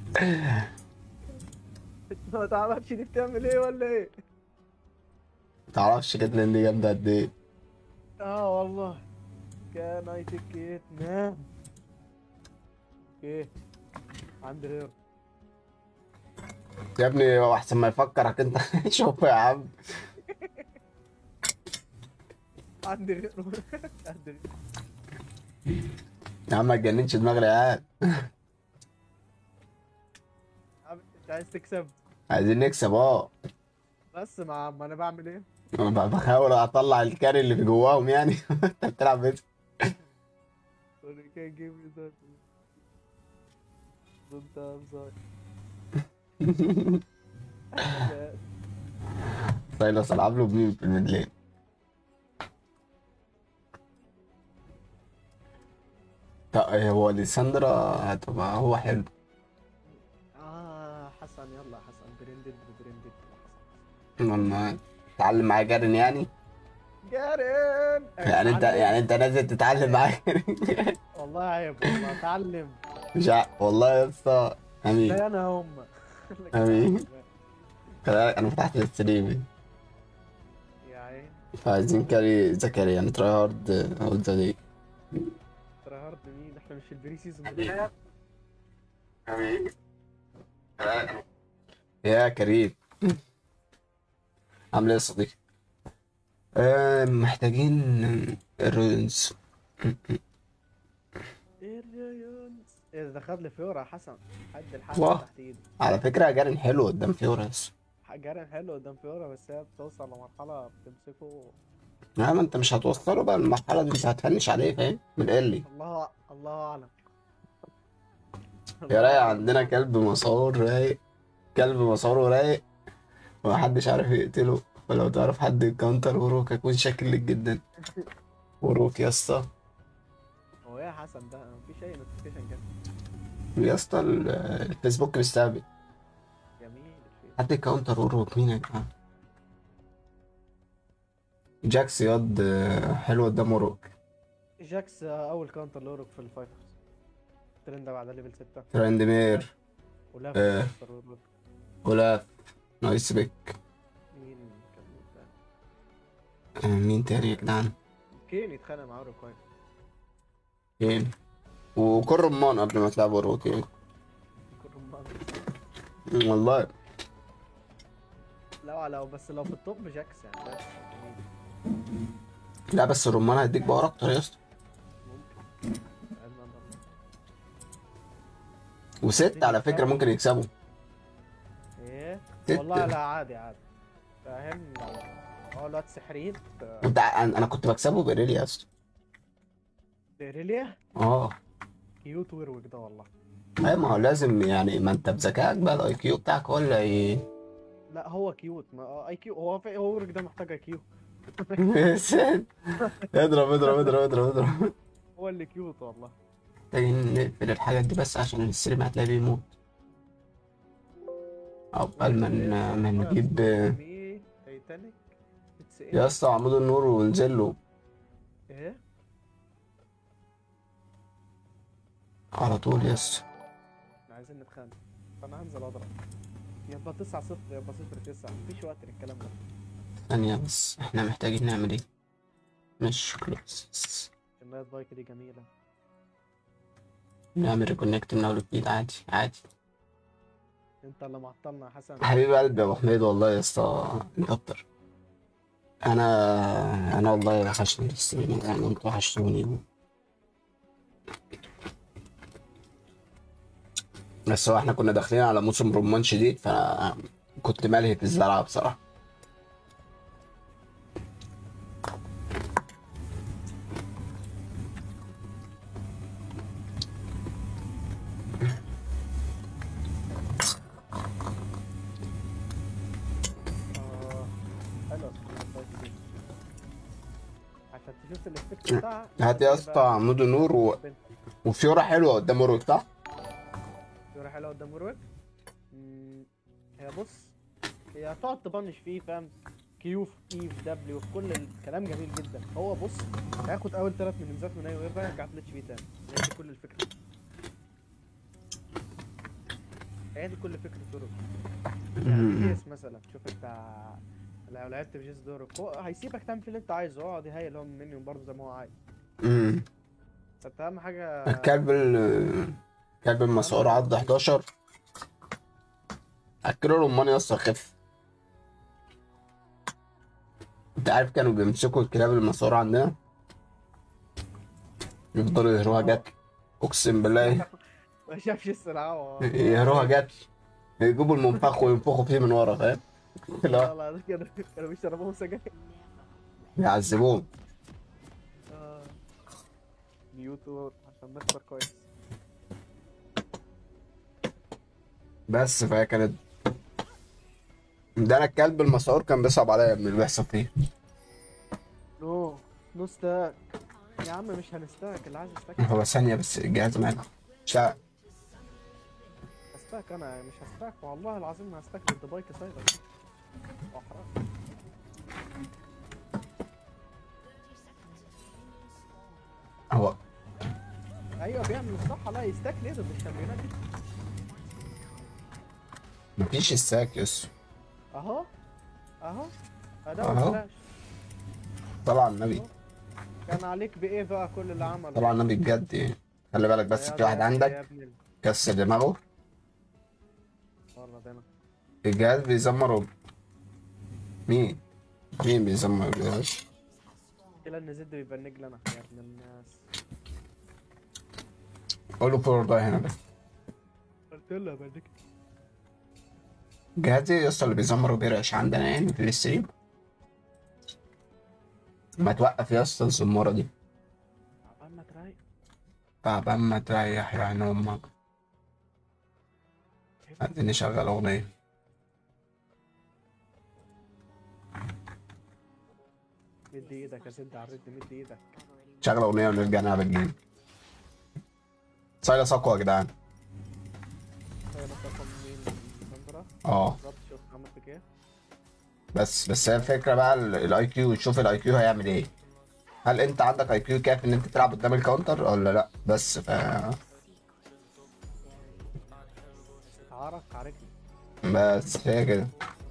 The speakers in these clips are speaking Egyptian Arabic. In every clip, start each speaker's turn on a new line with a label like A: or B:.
A: ما تعرفش دي بتعمل ايه ولا ايه؟
B: متعرفش كاتلين دي جامدة قد ايه
A: اه والله كان اي تيكت مان اوكي عندي غير
B: يا ابني هو احسن ما يفكرك انت شوف يا عم
A: عندي غير عندي غير
B: يا عم ما تجننش دماغ العيال
A: عم- انت عايز تكسب
B: عايزين نكسب اه
A: بس ما ما انا بعمل ايه؟
B: أنا ب- بحاول اطلع الكاري اللي في جواهم يعني انت بتلعب بس
A: Sorry, can't give you that. Sometimes I. Yeah.
B: سايلس العب له بمين في الميدلين طيب هو ليساندرا هتبقى هو حلو
A: اه حسن يلا حسن برندد برندد حسن
B: لما تتعلم معاه جارن يعني
A: جارن
B: يعني انت يعني انت نازل تتعلم معاه جارن
A: والله عيب والله اتعلم
B: مش ع- والله يا اسطى امين
A: زي انا هم
B: آمين. خلي بالك انا فتحت الستريم
A: يا عين
B: فعايزين كاري زكريا يعني تراي هارد او ذا دي
A: ترى هارد مين احنا مش في البري سيزون بتاعنا.
B: يا كريم عامل ايه يا صديقي؟ آه، محتاجين الرونز
A: ايه الريونز ايه ده خد لي فيورا حسن حد
B: واه.
A: الحق تحت ايدي
B: على فكرة جارن حلو قدام فيورس
A: جارن حلو قدام فيورا بس هي بتوصل لمرحلة بتمسكه
B: لا ما انت مش هتوصله بقى المرحلة دي انت هتفنش عليه فاهم من اللي
A: الله الله اعلم
B: يا رايق عندنا كلب مسعور رايق كلب مسعور رايق ومحدش عارف يقتله ولو تعرف حد يكونتر وروك هيكون شاكر لك جدا وروك يا اسطى
A: هو ايه يا حسن ده مفيش اي نوتيفيكيشن كده
B: يا اسطى ال- الفيسبوك بيستقبل
A: جميل الفيس
B: حد يكونتر وروك مين يا جماعه جاكس ياض آه، حلو قدام وروك
A: جاكس آه، اول كاونتر لورك في الفايترز ترند بعد ليفل 6
B: تراندمير
A: ولاف
B: آه.
A: كاونتر لورك.
B: ولاف نايس بيك
A: مين كان مين تاني؟
B: آه، مين تاني يا جدعان
A: كين يتخانق مع اورو كويس
B: مين وكل رمان قبل ما تلعب وروك يعني
A: كلهم بعض.
B: والله
A: لا لو بس لو في التوب جاكس يعني جاكس جميل.
B: لا بس الرمان هيديك باور اكتر يا اسطى
A: ممكن علما بالله.
B: وست على فكره ممكن يكسبوا
A: ايه
B: ست.
A: والله لا عادي عادي فاهم لو هو الواد سحريت آه،
B: انت انا أنا كنت بكسبه بإيريليا يا اسطى
A: ديريليا
B: اه
A: كيوت ويروك ده والله
B: ايوه ما هو لازم يعني ما انت بذكائك بقى الاي كيو بتاعك هو اللي هي-
A: لا هو كيوت ما اي كيو هو في هو ويروك ده محتاج اي كيو
B: اضرب اضرب اضرب اضرب اضرب
A: هو اللي كيوت والله
B: محتاجين نقفل الحاجات دي بس عشان السلم هتلاقيه بيموت عقبال ما ن- ما نجيب
A: مي تايتانيك اتس
B: يا اسطى عمود النور ونزل له
A: ايه
B: على طول يا اسطى
A: احنا عايزين نتخانق فانا هنزل اضرب يبقى 9 0 يبقى 0 9 مفيش وقت للكلام ده
B: ثانية بس احنا محتاجين نعمل ايه مش كلوز
A: النايت بايك دي جميله
B: نعمل ريكونكت من اول وجديد عادي عادي
A: انت اللي معطلنا يا حسن
B: حبيب قلبي يا ابو حميد والله يا اسطى انت اكتر انا انا والله وحشني الستريم يعني انتوا وحشتوني بس هو احنا كنا داخلين على موسم رمان شديد فكنت ملهي في الزرعه بصراحه
A: آه، حلوه النايت بايك دي عشان تشوف الافكت بتاعها
B: هات يا اسطى عمود النور و... وفيورا حلوه قدام وروك صح؟
A: صورة حلوه قدام وروك مم، هي بص هي هتقعد تبنش فيه فاهم كيو في اي في دبليو في كل الكلام جميل جدا هو بص هياخد اول ثلاث منزات من اي وير يرجع فليتش فيه تاني هي دي كل الفكره هي دي كل فكره دورك يعني جيس مثلا شوف انت لو لعبت في جيس دورك هو هيسيبك تعمل فيه اللي انت عايزه اقعد يهيل هو منيون برضه زي ما هو عايز
B: امم
A: فانت اهم حاجه
B: الكلب ال كلب المسعور عض 11 اكلوا رمان يا اسطى خف انت عارف كانوا بيمسكوا الكلاب المسعورة عندنا يفضلوا يهروها جت اقسم بالله
A: ما شافش السرعه
B: يهروها جت يجيبوا المنفخ وينفخوا فيه من ورا فاهم لا
A: والله كده كانوا بيشربوهم سجاير
B: يعذبوهم
A: آه. ميوتو عشان نخسر كويس
B: بس فهي كانت ده انا الكلب المسعور كان بيصعب عليا من اللي بيحصل فيه
A: نو نو ستاك يا عم مش هنستاك اللي عايز يستاك
B: هو ثانية بس الجهاز مات مش عارف.
A: هستاك انا مش هستاك والله العظيم ما هستاك ضد بايك سايبر احرق
B: هو
A: ايوه بيعمل الصح لا يستاك ليه ضد الشامبيونات دي
B: مفيش الساك يس
A: اهو اهو اداء
B: أهو.
A: فلاش
B: طبعا النبي
A: كان عليك بايه بقى كل اللي عمله
B: طبعا النبي بجد يعني خلي بالك بس
A: يا
B: في واحد
A: ده- يا
B: عندك
A: ابن ال-
B: كسر دماغه
A: والله ده انا
B: الجهاز بيزمر مين؟ مين بيزمر الجهاز؟
A: كده ان زد بيبنج لنا يا ابن الناس
B: قول له بور ده هنا بس
A: قلت له بنج
B: الجهاز ايه يا اسطى اللي بيزمر وبيرعش عندنا يعني في الستريم ما توقف يا اسطى الزمارة دي
A: عقبال ما ترايق
B: تعبان ما تريح يعني امك عايزين نشغل اغنية
A: مد ايدك يا زد على الرد مد ايدك
B: شغل اغنية ونرجع نلعب الجيم سايلس اقوى يا جدعان
A: انا رقم مين ساندرا
B: اه
A: بالظبط شوف عملت فيك ايه
B: بس بس هي الفكره بقى الاي كيو تشوف الاي كيو هيعمل ايه هل انت عندك اي كيو كافي ان انت تلعب قدام الكاونتر ولا لا بس ف
A: عرق عاركني
B: بس هي كده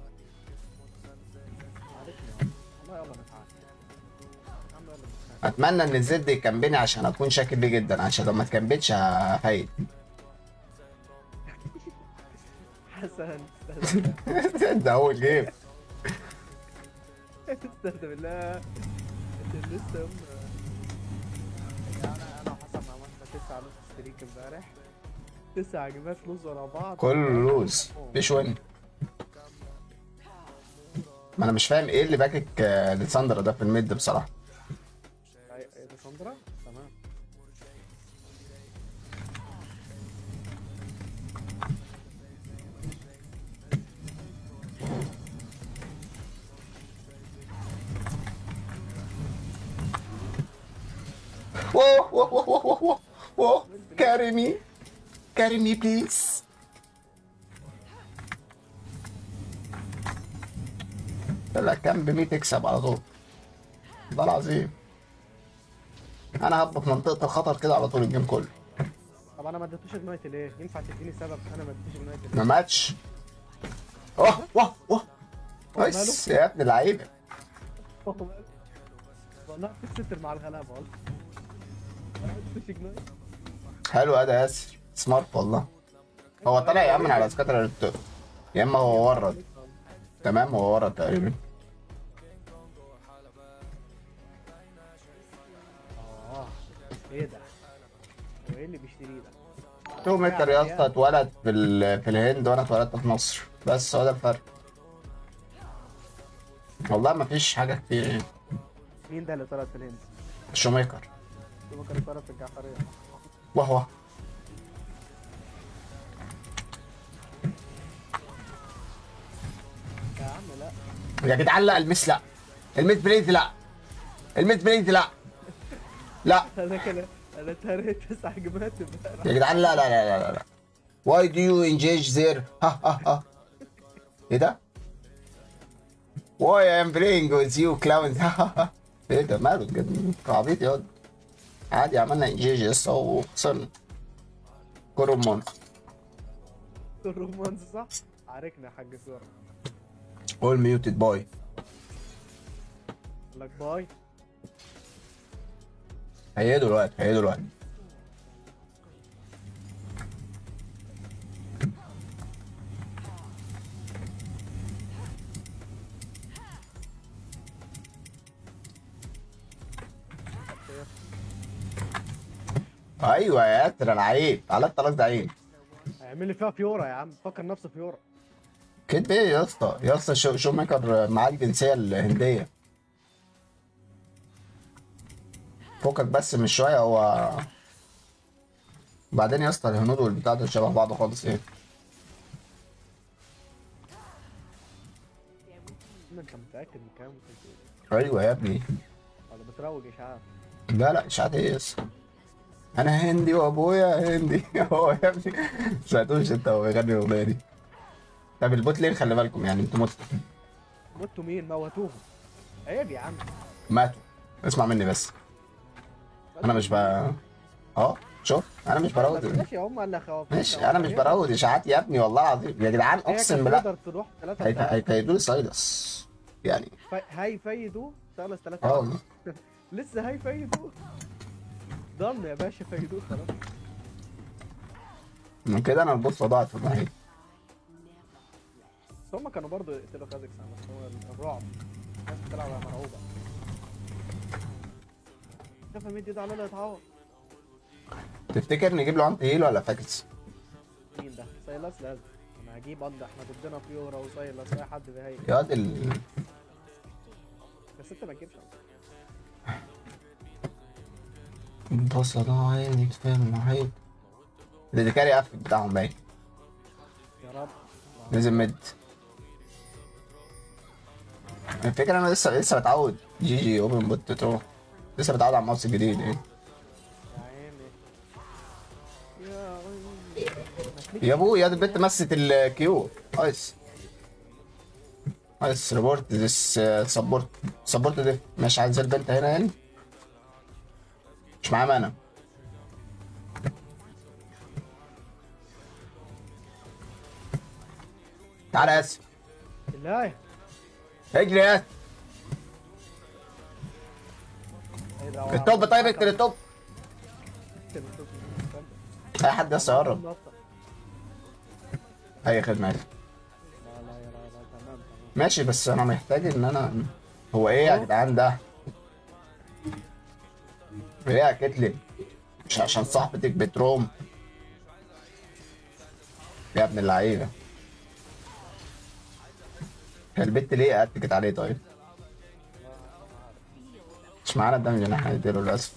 A: عاركني والله يلا نتعارك يا عم يلا نتعارك
B: اتمنى ان الزد يكمبني عشان اكون شاكر ليه جدا عشان لو ما تكمبتش هفايد
A: حسن استهدى
B: ده اول جيم
A: استهدى بالله انت لسه يوم انا انا وحسن عملنا تسعة لوز ستريك امبارح تسع جيمات لوز ورا بعض
B: كله لوز مفيش وين ما انا مش فاهم ايه اللي باكك آه، لساندرا ده في الميد بصراحه
A: أي- ايه ده ساندرا تمام
B: Whoa, whoa, whoa, whoa, whoa, whoa, whoa. Carry me. Carry me, please. لا كان ب 100 تكسب على طول ده العظيم انا هبقى في منطقه الخطر كده على طول الجيم كله
A: طب انا ما اديتوش اجنايت ليه؟ ينفع تديني سبب انا ما اديتوش اجنايت
B: ما
A: ليه؟
B: ماتش اوه واه واه
A: هو
B: بس يا ابن اللعيبه
A: هو ماله؟ والله بتستر مع الغلابه والله ما اديتوش اجنايت
B: حلو ده ياسر سمارت والله هو طلع يأمن على سكاتر يا اما هو ورد تمام هو ورد تقريبا
A: اه ايه ده؟ هو ايه اللي بيشتريه ده؟
B: تو متر يا اسطى اتولد في ال- في الهند وانا اتولدت في مصر بس هو ده الفرق والله ما فيش حاجه كتير يعني
A: مين ده اللي طلع في الهند؟
B: شوميكر
A: هو كان طلع في الجعفريه
B: وهو
A: يا عم لا
B: يا جدعان لا المس لا الميد بليد لا الميد بليد لا لا
A: انا كده انا اتهريت تسع جيمات امبارح
B: يا جدعان لا لا لا لا لا Why do you engage there ها ها ها ايه ده Why I am playing with you clowns ها ها ها ايه ده ماله بجد انت عبيط يا واد عادي عملنا انجيج يا اسطى وخسرنا كورو مون
A: الرومانس صح عاركنا يا حاج سورة
B: all muted boy
A: قال لك باي
B: هيدوا الوقت هيدوا الوقت ايوه يا ياسر انا عيب على الطلاق ده عيب
A: هيعمل لي فيها فيورا يا عم فكر نفسه فيورا
B: كده ايه يا اسطى يا اسطى شو, شو ميكر معاه الجنسيه الهنديه فكك بس من شويه هو بعدين يا اسطى الهنود والبتاع ده شبه بعض خالص ايه
A: انت متاكد من الكلام اللي انت بتقوله
B: ايوه يا ابني
A: ولا بتروج اشاعات
B: لا لا اشاعات ايه يا اسطى انا هندي وابويا هندي هو يا ابني سمعتوش انت هو بيغني الاغنيه دي طب البوت لين خلي بالكم يعني انتوا متوا
A: موتوا مين موتوهم عيب يا عم
B: ماتوا اسمع مني بس انا مش ب اه شوف انا مش براود
A: ماشي هم اللي خوافين
B: ماشي انا مش براود اشاعات يا ابني والله العظيم يا جدعان اقسم بالله
A: تقدر تروح ثلاثة
B: هيف- هيفيدوا لي سايلس يعني
A: هيفيدوا ثلاث
B: اه
A: ثلاثة
B: والله.
A: لسه هيفيدوا ضن يا باشا فيدوه خلاص
B: من كده انا البوصله ضاعت في المحيط
A: بس هم كانوا برضه يقتلوا كازاخستان بس هو الرعب الناس بتلعب مرعوبة شايف مين ده على اللي يتعور
B: تفتكر نجيب له انت هيل ولا فاكس
A: مين ده؟ سايلاس لازم انا هجيب قضي احنا ضدنا فيورا وسايلاس اي حد بيهيل
B: يا واد ال...
A: بس انت ما تجيبش
B: البوصله ضاعت في المحيط ده دي كاري قفل بتاعهم باين
A: يا رب
B: نزل ميد الفكرة انا لسه لسه بتعود جي جي اوبن بوت ترو لسه بتعود على الماوس الجديد ايه
A: يا عيني يا عيني
B: يا ابويا دي البنت مست الكيو نايس نايس ريبورت ذس سبورت سبورت ده ماشي عايز البنت هنا يعني مش معاه مانا تعالى يا اسف
A: بالله
B: اجري يا اسف
A: ايه ده هو
B: التوب طيب اكتب التوب
A: اكتب التوب.
B: اي حد يس يقرب
A: لا
B: اي خدمه عادي.
A: لا لا لا لا تمام تمام
B: ماشي بس انا محتاج ان انا هو ايه يا جدعان ده ايه يا كتلب مش عشان صاحبتك بتروم يا ابن اللعيبه هي البت ليه اتكت عليه طيب مش معانا الدمج ان احنا نديله للاسف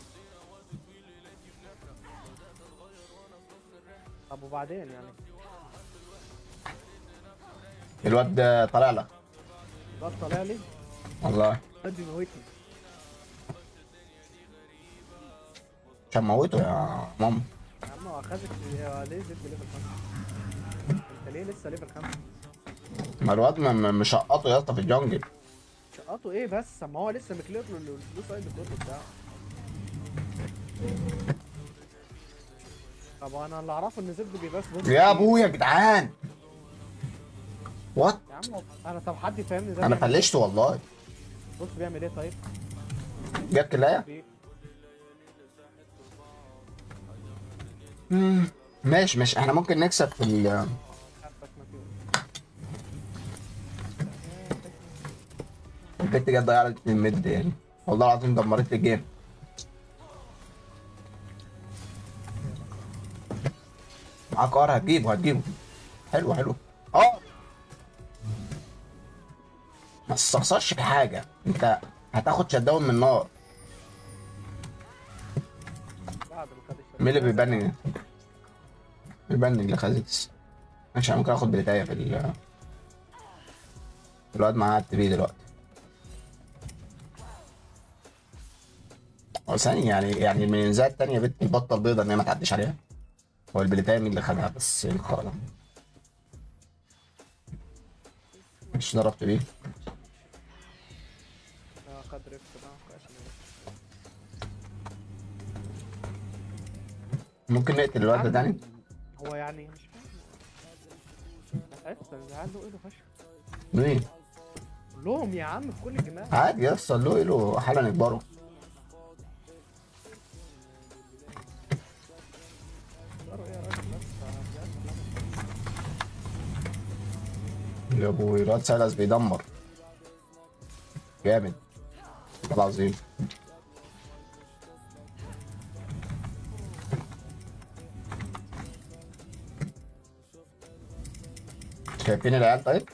A: طب وبعدين يعني
B: الواد ده طالع لك
A: الواد طالع لي
B: والله
A: الواد بيموتني
B: عشان موته يا ماما
A: يا عم هو اخذك هو ليه زدت ليفل 5 انت ليه لسه ليفل 5
B: ما الواد م- م- مشقطه يا اسطى في الجنجل
A: شقاته ايه بس ما هو لسه مكلير له الفلوس سايد الكود بتاعه طب انا اللي اعرفه ان زد بيبقى بص
B: يا ابويا يا جدعان وات
A: يا عم انا طب حد يفهمني ده
B: انا
A: بيعمل إيه؟
B: فلشت والله
A: بص بيعمل ايه طيب
B: جاب كلايه
A: بي...
B: مم، ماشي ماشي احنا ممكن نكسب في ال
A: حبك ما فيه
B: البت جت ضيعت لي الميد يعني والله العظيم دمرت لي الجيم معاك ار هتجيبه هتجيبه حلو حلو اه ما تستخسرش في حاجه انت هتاخد شداون من النار
A: بعد ما خد الشباب.
B: مين اللي بيبنج بيبنج لخازكس ماشي انا ممكن اخد بداية في ال الواد معاه التي بي دلوقتي هو ثاني يعني يعني الميزات التانية بت البطة البيضة ان هي ما تعديش عليها هو البليتاية مين اللي خدها بس الخالة مش ضربت بيه
A: اه خد ريفت بقى كويس إنه ريفت.
B: ممكن نقتل الواد ده تاني
A: هو يعني مش فاهم حته زعل له ايه له فشخ
B: مين؟
A: قول لهم يا عم في كل الجماعه
B: عادي يا اسطى له له حالا يكبروا
A: قالوا ايه يا راجل بس
B: يا ابوي الواد سايلس بيدمر جامد والله العظيم شايفين العيال طيب؟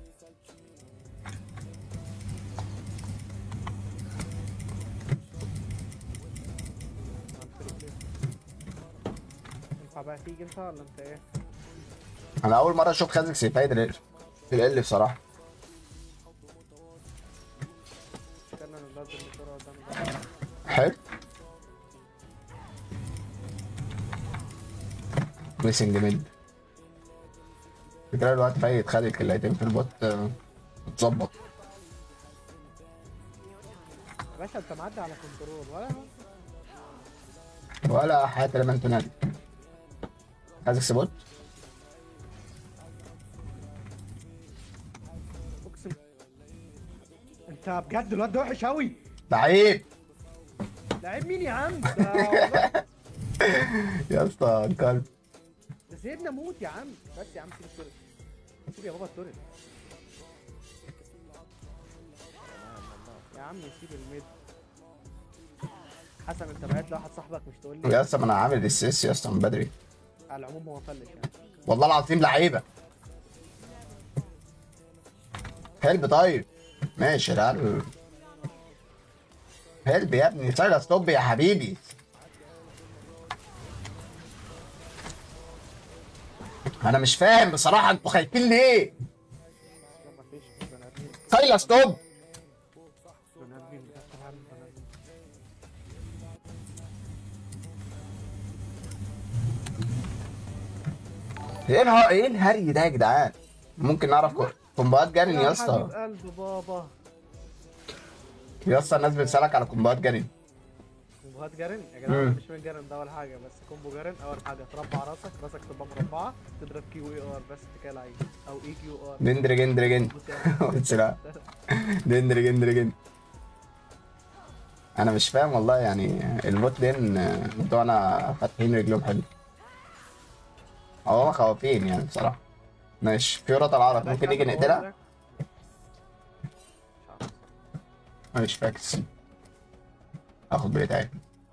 A: ينفع بقى تيجي انت ولا انت ايه؟
B: انا اول مره اشوف خازك سيفايد ال في ال بصراحه
A: استنى انا نازل بسرعه قدام ده.
B: حلو ميسنج ميد فكرة الوقت فايت خدك اللي هيتم في البوت آه، اتظبط
A: يا باشا انت معدي على كنترول ولا
B: ولا حياة لما انت نادي عايزك سبوت
A: اقسم انت بجد الواد ده وحش قوي
B: لعيب
A: لعيب مين يا عم؟ ده والله-
B: يا اسطى الكلب
A: ده سيبنا موت يا عم بس يا عم سيب التورت سيب يا بابا التورت يا عم سيب الميد حسن انت بعت لواحد صاحبك مش تقول لي
B: يا اسطى ما انا عامل اسيس يا اسطى من بدري
A: على العموم هو فلش يعني
B: والله العظيم لعيبه هلب طيب ماشي العيال هلب يا ابني سايلة ستوب يا حبيبي انا مش فاهم بصراحه انتوا خايفين ليه
A: لا مفيش بني ادمين
B: سايلة ستوب
A: بني ادمين بس طبعا بني ادمين
B: ايه الها... ايه الهري ده يا جدعان ممكن نعرف كو- كومبوات جارين يا اسطى
A: حبيب قلب بابا
B: يا اسطى الناس بتسالك على كومبوات جارين
A: كومبوهات جارن يا جدعان
B: مم.
A: مش من جارن ده اول حاجه بس كومبو جارن اول حاجه تربع راسك راسك تبقى مربعه تضرب كيو اي ار بس كده لعيب او اي كيو ار
B: دندر جندر جند سلاح دندر جندر جند انا مش فاهم والله يعني البوت لين بتوعنا فاتحين رجلهم حلو هو خوافين يعني بصراحه ماشي فيورا طالعه لك ممكن نيجي نقتلها ماشي فاكس اخد بريتاعي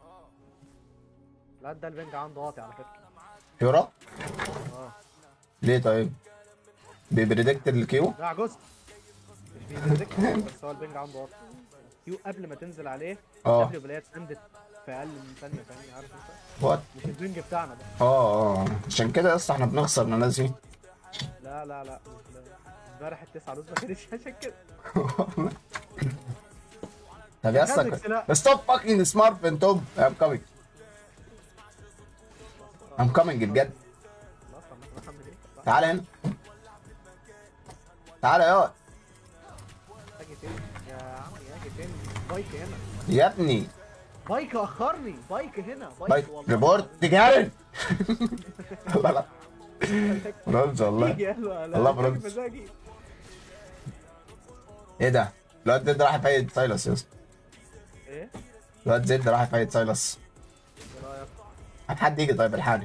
A: لا ده البنج عنده واطي على فكره
B: فيورا
A: اه
B: ليه طيب بيبريدكت الكيو
A: ده عجوز مش بيدرك بس هو البنج عنده واطي كيو قبل ما تنزل عليه
B: اه.
A: قبل بلاقيها اتسندت في اقل من ثانيه فاهمني عارف انت
B: وات
A: مش البنج بتاعنا ده
B: اه اه عشان كده يا اسطى احنا بنخسر من الناس دي
A: لا لا لا مش ده. امبارح التسعه لوز ما كانتش عشان كده
B: طب يا
A: خدك
B: اسطى
A: سلاح.
B: ستوب فاكينج سمارت ان توب ام كامينج ام كامينج بجد
A: خلاص طب ما احنا نعمل ايه؟
B: تعالى هنا تعالى يا
A: اجي تاني يا عم اجي تاني بايك هنا
B: يا ابني
A: بايك اخرني بايك هنا بايك,
B: بايك
A: والله
B: ريبورت جارن لا لا برونز والله
A: يجي قال له لا
B: والله
A: مزاجي
B: برنس.
A: مزاجي
B: ايه ده الواد زد راح يفايد سايلس يا اسطى
A: ايه؟
B: الواد زد راح يفايد سايلس
A: ايه رايك؟
B: هات حد يجي طيب الحاني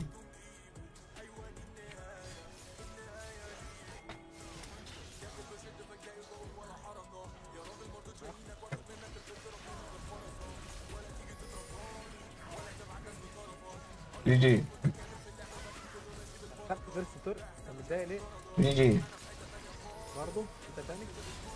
B: جي جي
A: خدت فيرس تور انت متضايق ليه؟
B: جي جي
A: برضه انت تاني؟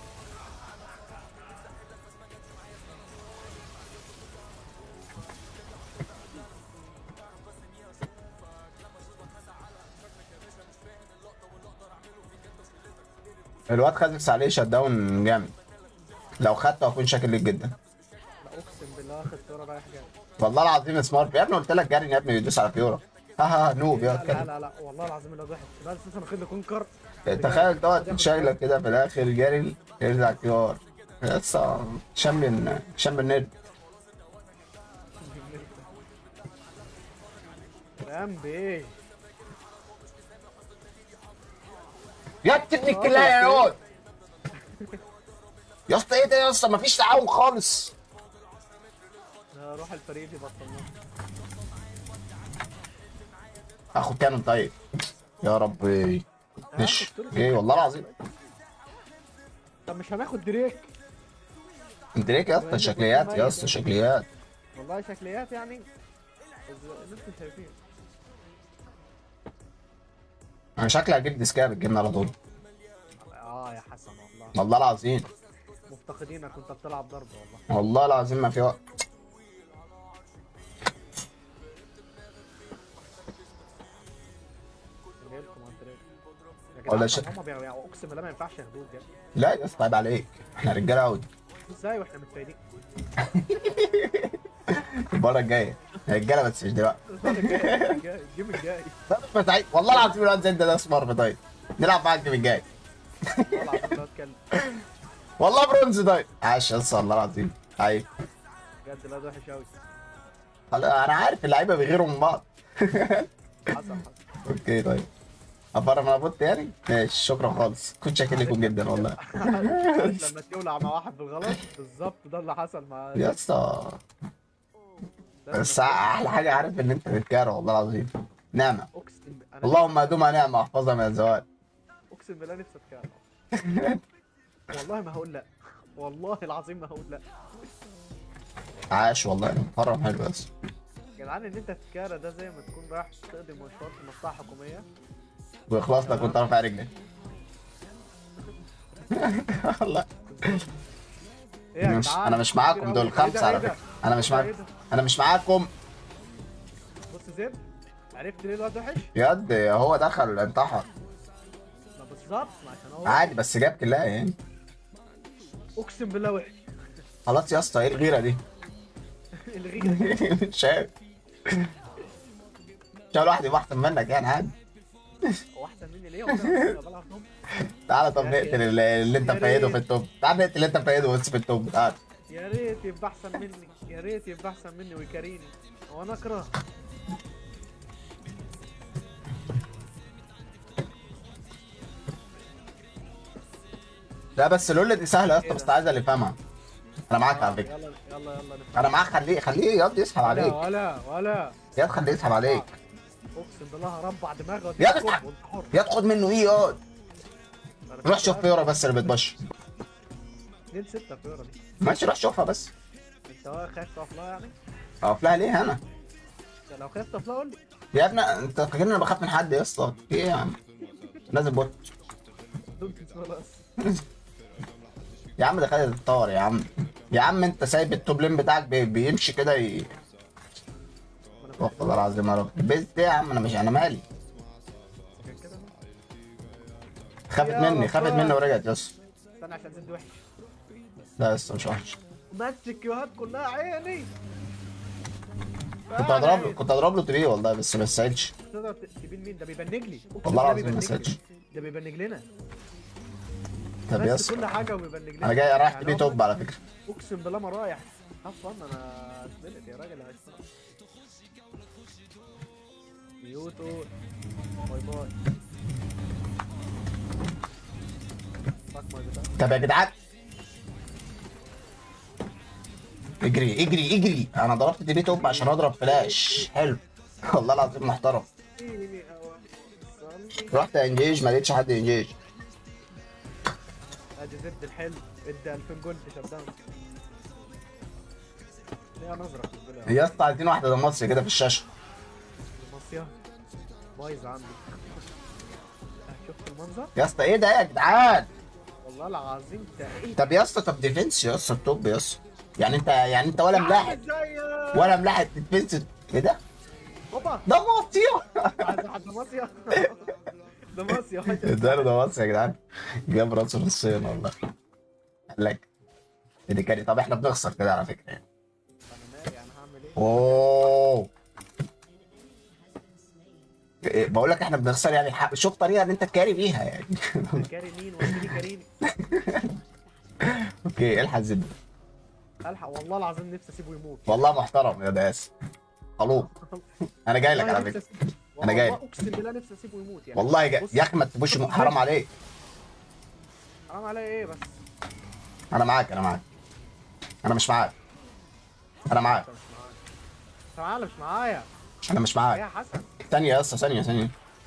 B: الواد خزكس عليه شت داون جامد لو خدته هكون شاكر ليك جدا
A: لا اقسم بالله واخد صوره رايح جاي
B: والله العظيم سمارت يا ابني قلت لك جاري يا ابني بيدوس على فيورا ها ها نوب يا
A: لا لا
B: اتكلم
A: لا لا والله العظيم الواد وحش ده اساسا واخد له كونكر
B: تخيل تقعد شايلك كده في الاخر جاري يرجع كيار لسه شامبيون شامبيون نيرد
A: رام بايه؟
B: يا ابن الكلايه يا ياض يا اسطى ايه ده يا اسطى مفيش تعاون خالص
A: روح الفريق اللي بطلناه
B: اخد كانون طيب يا ربي مش ايه والله العظيم
A: طب مش هناخد دريك
B: دريك يا اسطى شكليات يا اسطى شكليات
A: والله شكليات يعني بس اللي انتوا شايفين
B: انا شكلي هجيب ديسكاب الجبنه على طول
A: اه يا حسن والله
B: والله العظيم
A: مفتقدينك كنت بتلعب ضرب والله
B: والله العظيم ما في وقت
A: جايلكم على الدريك يا
B: ولا
A: جدعان
B: ش-
A: طب هما بيع- اقسم بالله ما ينفعش ياخدوه بجد
B: لا يا اسطى عيب عليك احنا رجاله قوي
A: ازاي واحنا متفايدين
B: المره الجايه رجاله بس مش دلوقتي
A: الأسبوع الجاي الجاي- الجيم الجاي
B: لا مش بتاعي والله العظيم الواد زين ده ده اسمر طيب نلعب معاك الجيم الجاي
A: والله العظيم ده اتكلم
B: والله برونز طيب عاش يا اسطى والله العظيم عيب
A: بجد الواد وحش قوي
B: خلاص، انا عارف اللعيبه بيغيروا من بعض
A: حصل حصل
B: اوكي طيب افرم انا بوت يعني ماشي شكرا خالص كنت شاكر لكم جدا والله
A: لما تولع مع واحد بالغلط بالظبط ده اللي حصل مع
B: يا اسطى
A: ده
B: بس
A: لما-
B: احلى حاجه عارف ان انت بتكاره والله العظيم نعمه
A: اقسم ب- انا
B: اللهم ادومها نعمه احفظها من الزوال
A: اقسم بالله نفسي اتكلم والله ما هقول لا والله العظيم ما هقول لا
B: عاش والله محرم حلو بس
A: يا جدعان ان انت تتكارى ده زي ما تكون رايح تقضي مشوار في مصلحه حكوميه
B: ويخلص لك وانت رافع رجلك والله
A: ايه يا
B: مش
A: جدعان
B: انا مش معاكم دول خمسه على فكره انا مش معاكم انا مش معاكم
A: بص زين عرفت ليه الواد وحش؟
B: يد هو دخل انتحر
A: ما بالظبط ما عشان هو
B: عادي بس جاب كلاية يعني
A: اقسم بالله وحش
B: خلاص يا اسطى ايه الغيره دي
A: الغيره
B: مش عارف شايف واحد يبقى احسن منك يعني عادي
A: هو احسن مني ليه؟ هو انا بلعب نوم
B: تعالى طب نقتل اللي اللي انت
A: يا
B: مفيده
A: ريت.
B: في التوب تعال نقتل اللي انت مفيده بس في التوب تعال
A: يا ريت يبقى احسن مني يا ريت يبقى احسن مني ويكاريني وانا اكره
B: لا بس لولا دي سهله يا اسطى
A: إيه
B: بس
A: ده؟
B: عايز اللي يفهمها انا معاك على فكره
A: يلا يلا يلا نفهم.
B: انا معاك خليه خليه ياض يسحب
A: ولا
B: عليك
A: ولا ولا
B: ياض خليه يسحب عليك
A: اقسم بالله هربع دماغه
B: يا جدع.
A: وانت حر
B: ياض خد منه ايه ياض
A: أنا
B: روح
A: كنت
B: شوف
A: عارف.
B: فيورا بس اللي بتبشر
A: 2 6 فيورا دي
B: ماشي روح شوفها بس
A: انت خايف تقف لها يعني؟
B: اقف لها ليه انا
A: لو خايف تقف لها قول لي
B: يا ابني انت فاكرني انا بخاف من حد يا اسطى ايه يا عم لازم بوت
A: دونت خلاص
B: يا عم ده خد الطار يا عم يا عم انت سايب التوب لين بتاعك بي- بيمشي كده ي... والله العظيم يا رب بيت ايه يا عم انا مش انا مالي
A: كان كده
B: خافت
A: يا
B: مني خافت
A: رب.
B: مني ورجعت يا اسطى
A: استنى عشان زد وحش
B: لا يا اسطى مش وحش
A: مات الكيوهات كلها عيني
B: كنت هضرب له كنت هضرب له تريه والله بس ما استاهلش
A: تقدر تبين مين ده بيبنج لي أقسم
B: والله
A: بالله
B: العظيم ما
A: بيبنج لي.
B: استاهلش
A: ده بيبنج لنا
B: طب يا
A: بس
B: اسطى
A: كل حاجه وبيبنج لنا
B: انا جاي رايح
A: يعني
B: تبي
A: هو
B: توب على فكره
A: اقسم بالله ما رايح اصلا انا زبلت يا راجل هشتغل. يوتو باي باي فاك ماي بتاع.
B: طب يا جدعان اجري اجري اجري انا ضربت تبي توب عشان اضرب فلاش حلو والله العظيم محترم
A: إيني أوام صلي.
B: رحت انجيج ما لقيتش حد انجيج
A: ادي زد الحلو ادى 2000 جولد شدان ليها نظرة في البلاد
B: يا اسطى عايزين واحده مصري كده في الشاشه
A: المصيا بايظ عندي شفت المنظر؟
B: يا اسطى ايه ده يا جدعان
A: والله العظيم ده ايه
B: طب يا اسطى طب ديفنس يا اسطى التوب يا اسطى يعني انت يعني انت ولا ملاحق
A: ازاي
B: ولا ملاحق ديفنس ايه ده؟
A: هوبا
B: ده مصيا
A: عايز حد مصيا ده مصيا
B: ده ده مصيا يا جدعان جاب راسه في الصين والله قال لك دي كاري طب احنا بنخسر كده على فكره يعني
A: انا مالي انا هعمل ايه؟
B: اوه إيه، بقول لك احنا بنخسر يعني ح- شوف طريقه ان انت تكاري بيها يعني
A: كاري مين وانت كاريني
B: اوكي الحق زد
A: الحق والله العظيم نفسي اسيبه يموت
B: والله محترم يا داس خلوق انا جاي لك
A: والله
B: على
A: نفسي
B: فكره
A: أسيبه-
B: أنا جاي
A: والله اقسم بالله نفسي اسيبه يموت يعني
B: والله جاي
A: بص-
B: يا اخي ما تبوش
A: بص
B: حرام
A: زد.
B: عليك
A: حرام عليا ايه بس
B: انا معاك انا معاك انا مش معاك انا معاك
A: انت مش معايا انت معايا ولا مش معايا
B: انا مش
A: ايه
B: معاك
A: يا حسن
B: ثانيه يا اسطى ثانيه ثانيه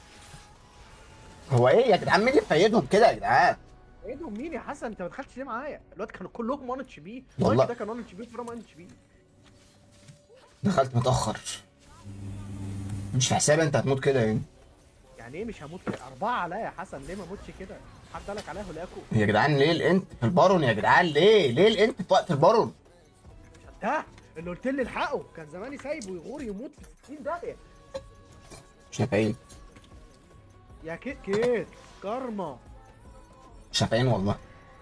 B: هو ايه يا جدعان مين اللي فايدهم كده يا جدعان
A: ايه دول مين يا حسن انت ما دخلتش ليه معايا الواد كانوا كلهم 1 اتش بي
B: والله.
A: ده كان 1 اتش بي فرام 1 اتش بي
B: دخلت متاخر مش في حسابي انت هتموت كده يعني
A: يعني ايه مش هموت كده اربعه عليا يا حسن ليه ما اموتش كده حد قالك عليا هولاكو
B: يا جدعان ليه الانت في البارون يا جدعان ليه ليه الانت في وقت البارون
A: ده اللي قلت لي الحقه كان زماني سايبه يغور يموت في 60 داهيه
B: مش نافعين
A: يا كيت كيت كارما
B: مش نافعين والله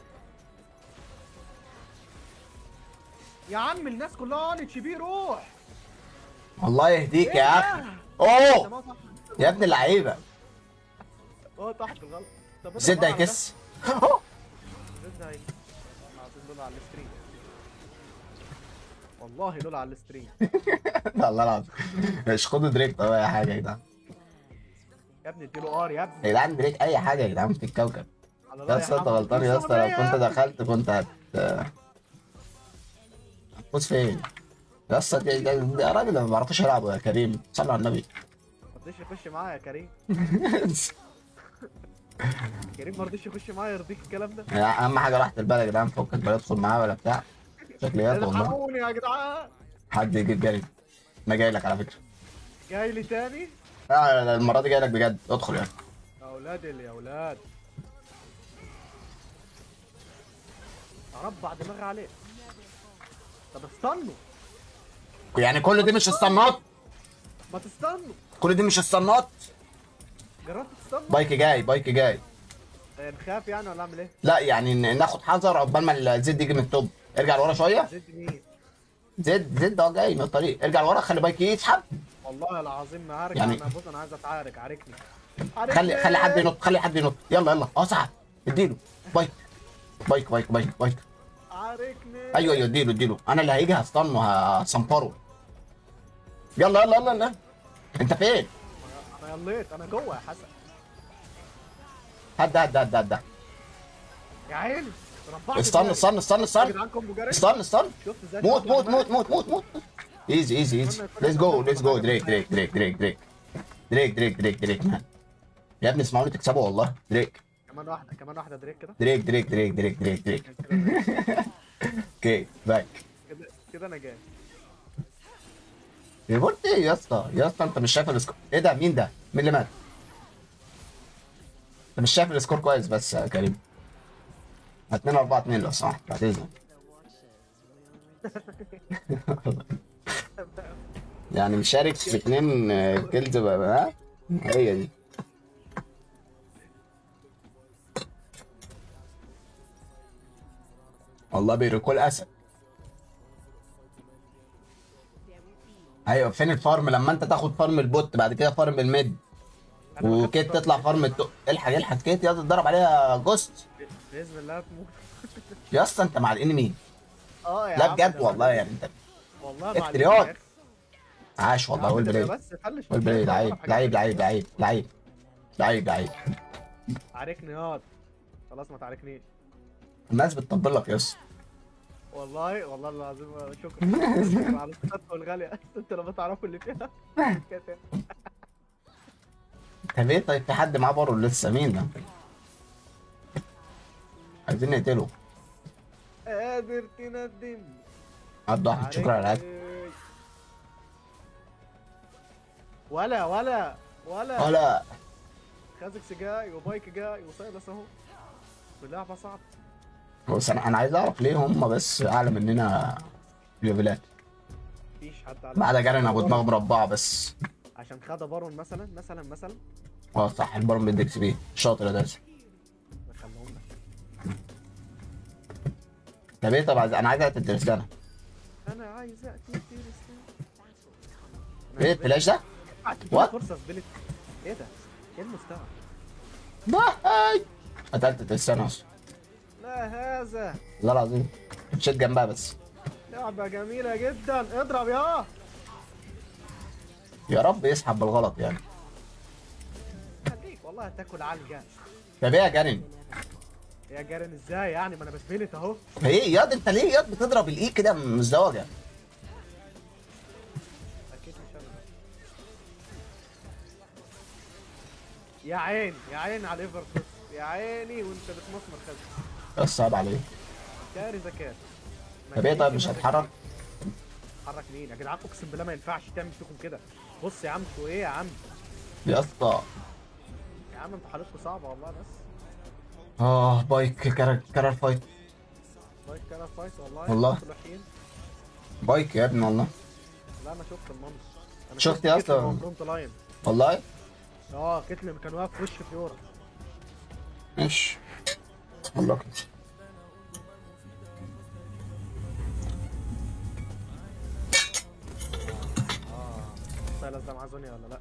A: يا عم الناس كلها 1 اتش بي روح
B: الله يهديك
A: إيه
B: يا
A: ده؟
B: اخي
A: ده
B: اوه
A: ما صح
B: يا ابن اللعيبه
A: هو تحت الغلط طب
B: زد
A: اضرب على ده.
B: هيكس
A: زد هي العظيم لولا على الستريم والله لولا على الستريم
B: والله العظيم مش خدوا دريك طب اي حاجه يا جدعان
A: يا ابني اديله ار يا
B: يا
A: ابني
B: جدعان دريك اي حاجه يا جدعان في الكوكب
A: على
B: يا
A: رأي
B: اسطى انت
A: حمد.
B: غلطان يا اسطى لو
A: يا
B: كنت
A: ابني.
B: دخلت كنت هت هتفوز فين؟ يا اسطى دي- ده ده يا راجل ما بيعرفوش يلعبوا يا كريم صلوا على النبي
A: ما رضيش يخش معايا يا كريم كريم ما رضيش يخش معايا يرضيك الكلام ده
B: يعني اهم حاجه راحت البلد يا جدعان فكك بلا يدخل معاه ولا بتاع شكليات والله
A: الحقوني يا جدعان
B: حد يجيب جري انا جاي لك على فكره
A: جاي لي تاني
B: لا لا، المره دي جاي لك بجد ادخل يعني
A: يا اولاد اللي يا اولاد اربع دماغي عليه طب استنوا
B: يعني كل دي مش الصنات
A: ما تستنوا
B: كل دي مش الصنات
A: جربت تستنوا
B: بايك جاي بايك جاي
A: آه، نخاف يعني ولا اعمل ايه؟
B: لا يعني ن- ناخد حذر عقبال ما الزد يجي من التوب ارجع لورا شويه
A: زد مين؟
B: زد زد اه جاي من الطريق ارجع لورا خلي بايك يسحب
A: والله العظيم ما هرجع
B: يعني-
A: انا بص انا عايز اتعارك عاركني
B: خلي خلي حد ينط خلي حد ينط يلا يلا اه سحب اديله بايك بايك بايك بايك بايك
A: عاركني
B: ايوه ايوه اديله اديله انا اللي هيجي هستنه هصنفره يلا يلا يلا يلا انت فين؟
A: انا يليت انا جوه يا حسن
B: هد هد هد هد
A: يا عيني ربعت
B: استنى
A: دماغي.
B: استنى استنى
A: يا
B: استنى
A: جدعان كومبو جاري
B: استنى استنى
A: شفت ازاي
B: موت
A: شفت
B: موت
A: دماغي؟
B: موت موت موت موت ايزي ايزي ايزي ليتس جو ليتس جو دريك دريك دريك دريك دريك دريك دريك دريك دريك مان يا ابني اسمعوني تكسبوا والله دريك
A: كمان واحده كمان واحده دريك كده
B: دريك دريك دريك دريك دريك دريك اوكي باك
A: كده كده انا جاي
B: ريبورت ايه يا اسطى يا اسطى انت مش شايف السكور ايه ده مين ده مين اللي مات انت مش شايف السكور كويس بس يا كريم 2 4 2 لو سمحت بعد اذنك يعني مشارك في اتنين آه، كيلز بقى ها هي دي والله بيركول اسد ايوه فين الفارم لما انت تاخد فارم البوت بعد كده فارم الميد
A: أنا بخاف
B: وكيت
A: بقى.
B: تطلع فارم التو... الحق الحق كيت يا تضرب عليها جوست
A: باذن الله تموت
B: يا اسطى انت مع الانمي
A: اه يا
B: لا
A: عم
B: بجد
A: ده
B: والله
A: بعد-
B: يعني انت
A: والله مع
B: افتراء.
A: الإنسان.
B: عاش
A: يا
B: والله
A: عم
B: ويل
A: ده
B: بلاي
A: بس فلش
B: ويل بلاي
A: ولا
B: لعيب
A: حاجة.
B: لعيب لعيب لعيب لعيب لعيب لعيب
A: عاركني ياض خلاص ما تعاركنيش
B: الناس بتطبل لك يا اسطى
A: والله والله العظيم شكرا شكرا على الصفقه الغاليه انت لما تعرفوا اللي فيها كده.
B: طب ايه طيب في حد معاه بارو لسه مين ده؟ عايزين نقتله
A: قادر تندم
B: عبد واحد شكرا على العاد
A: عليك. ولا ولا ولا
B: ولا
A: خازكس جاي وبايك جاي وسايلس اهو اللعبه صعبه
B: بص انا انا عايز اعرف ليه هم بس اعلى مننا ليفلات
A: مفيش حد على
B: ما عدا جارن ابو دماغ مربعه بس
A: عشان خد بارون مثلا مثلا مثلا
B: اه صح البارون بيدكس بيه شاطر يا درس
A: نخليهم لك
B: طب ايه طب عايز انا عايز اقتل ترسانة
A: انا عايز اقتل تيرستان
B: ايه الفلاش ده؟
A: What?
B: What?
A: فرصه سبلت ايه ده؟ ايه المستوى؟
B: باي قتلت ترسانة اصلا
A: لا هذا
B: والله العظيم شيت جنبها بس
A: لعبه جميله جدا اضرب يا
B: يا رب يسحب بالغلط يعني
A: خليك والله هتاكل علقه
B: طب ايه يا جارن؟
A: يا جارن ازاي يعني ما انا بسبلت اهو
B: ايه ياض انت ليه ياض بتضرب الاي كده مزدوجه
A: اكيد مش انا يا عين يا عين على الايفر يا عيني وانت بتمسمر خزن
B: بس صعب عليه
A: كاري ذكاء
B: طب ايه طيب مش هتحرك
A: حرك مين يا جدعان اقسم بالله ما ينفعش تعمل فيكم كده بص يا عم انتوا ايه يا عم
B: يا اسطى
A: يا عم انتوا حالتكم صعبه والله بس
B: اه بايك كرر كرر فايت
A: بايك كده فايت والله
B: والله.
A: انتوا الوحيدين.
B: بايك يا ابني والله
A: لا انا شفت المنظر انا
B: شفت يا
A: كتلة
B: اسطى؟
A: من فرونت لاين
B: والله
A: اه كتلم كان واقف في وش فيورا
B: ماشي والله كده
A: اه سايلس ده معاه زونيا ولا لا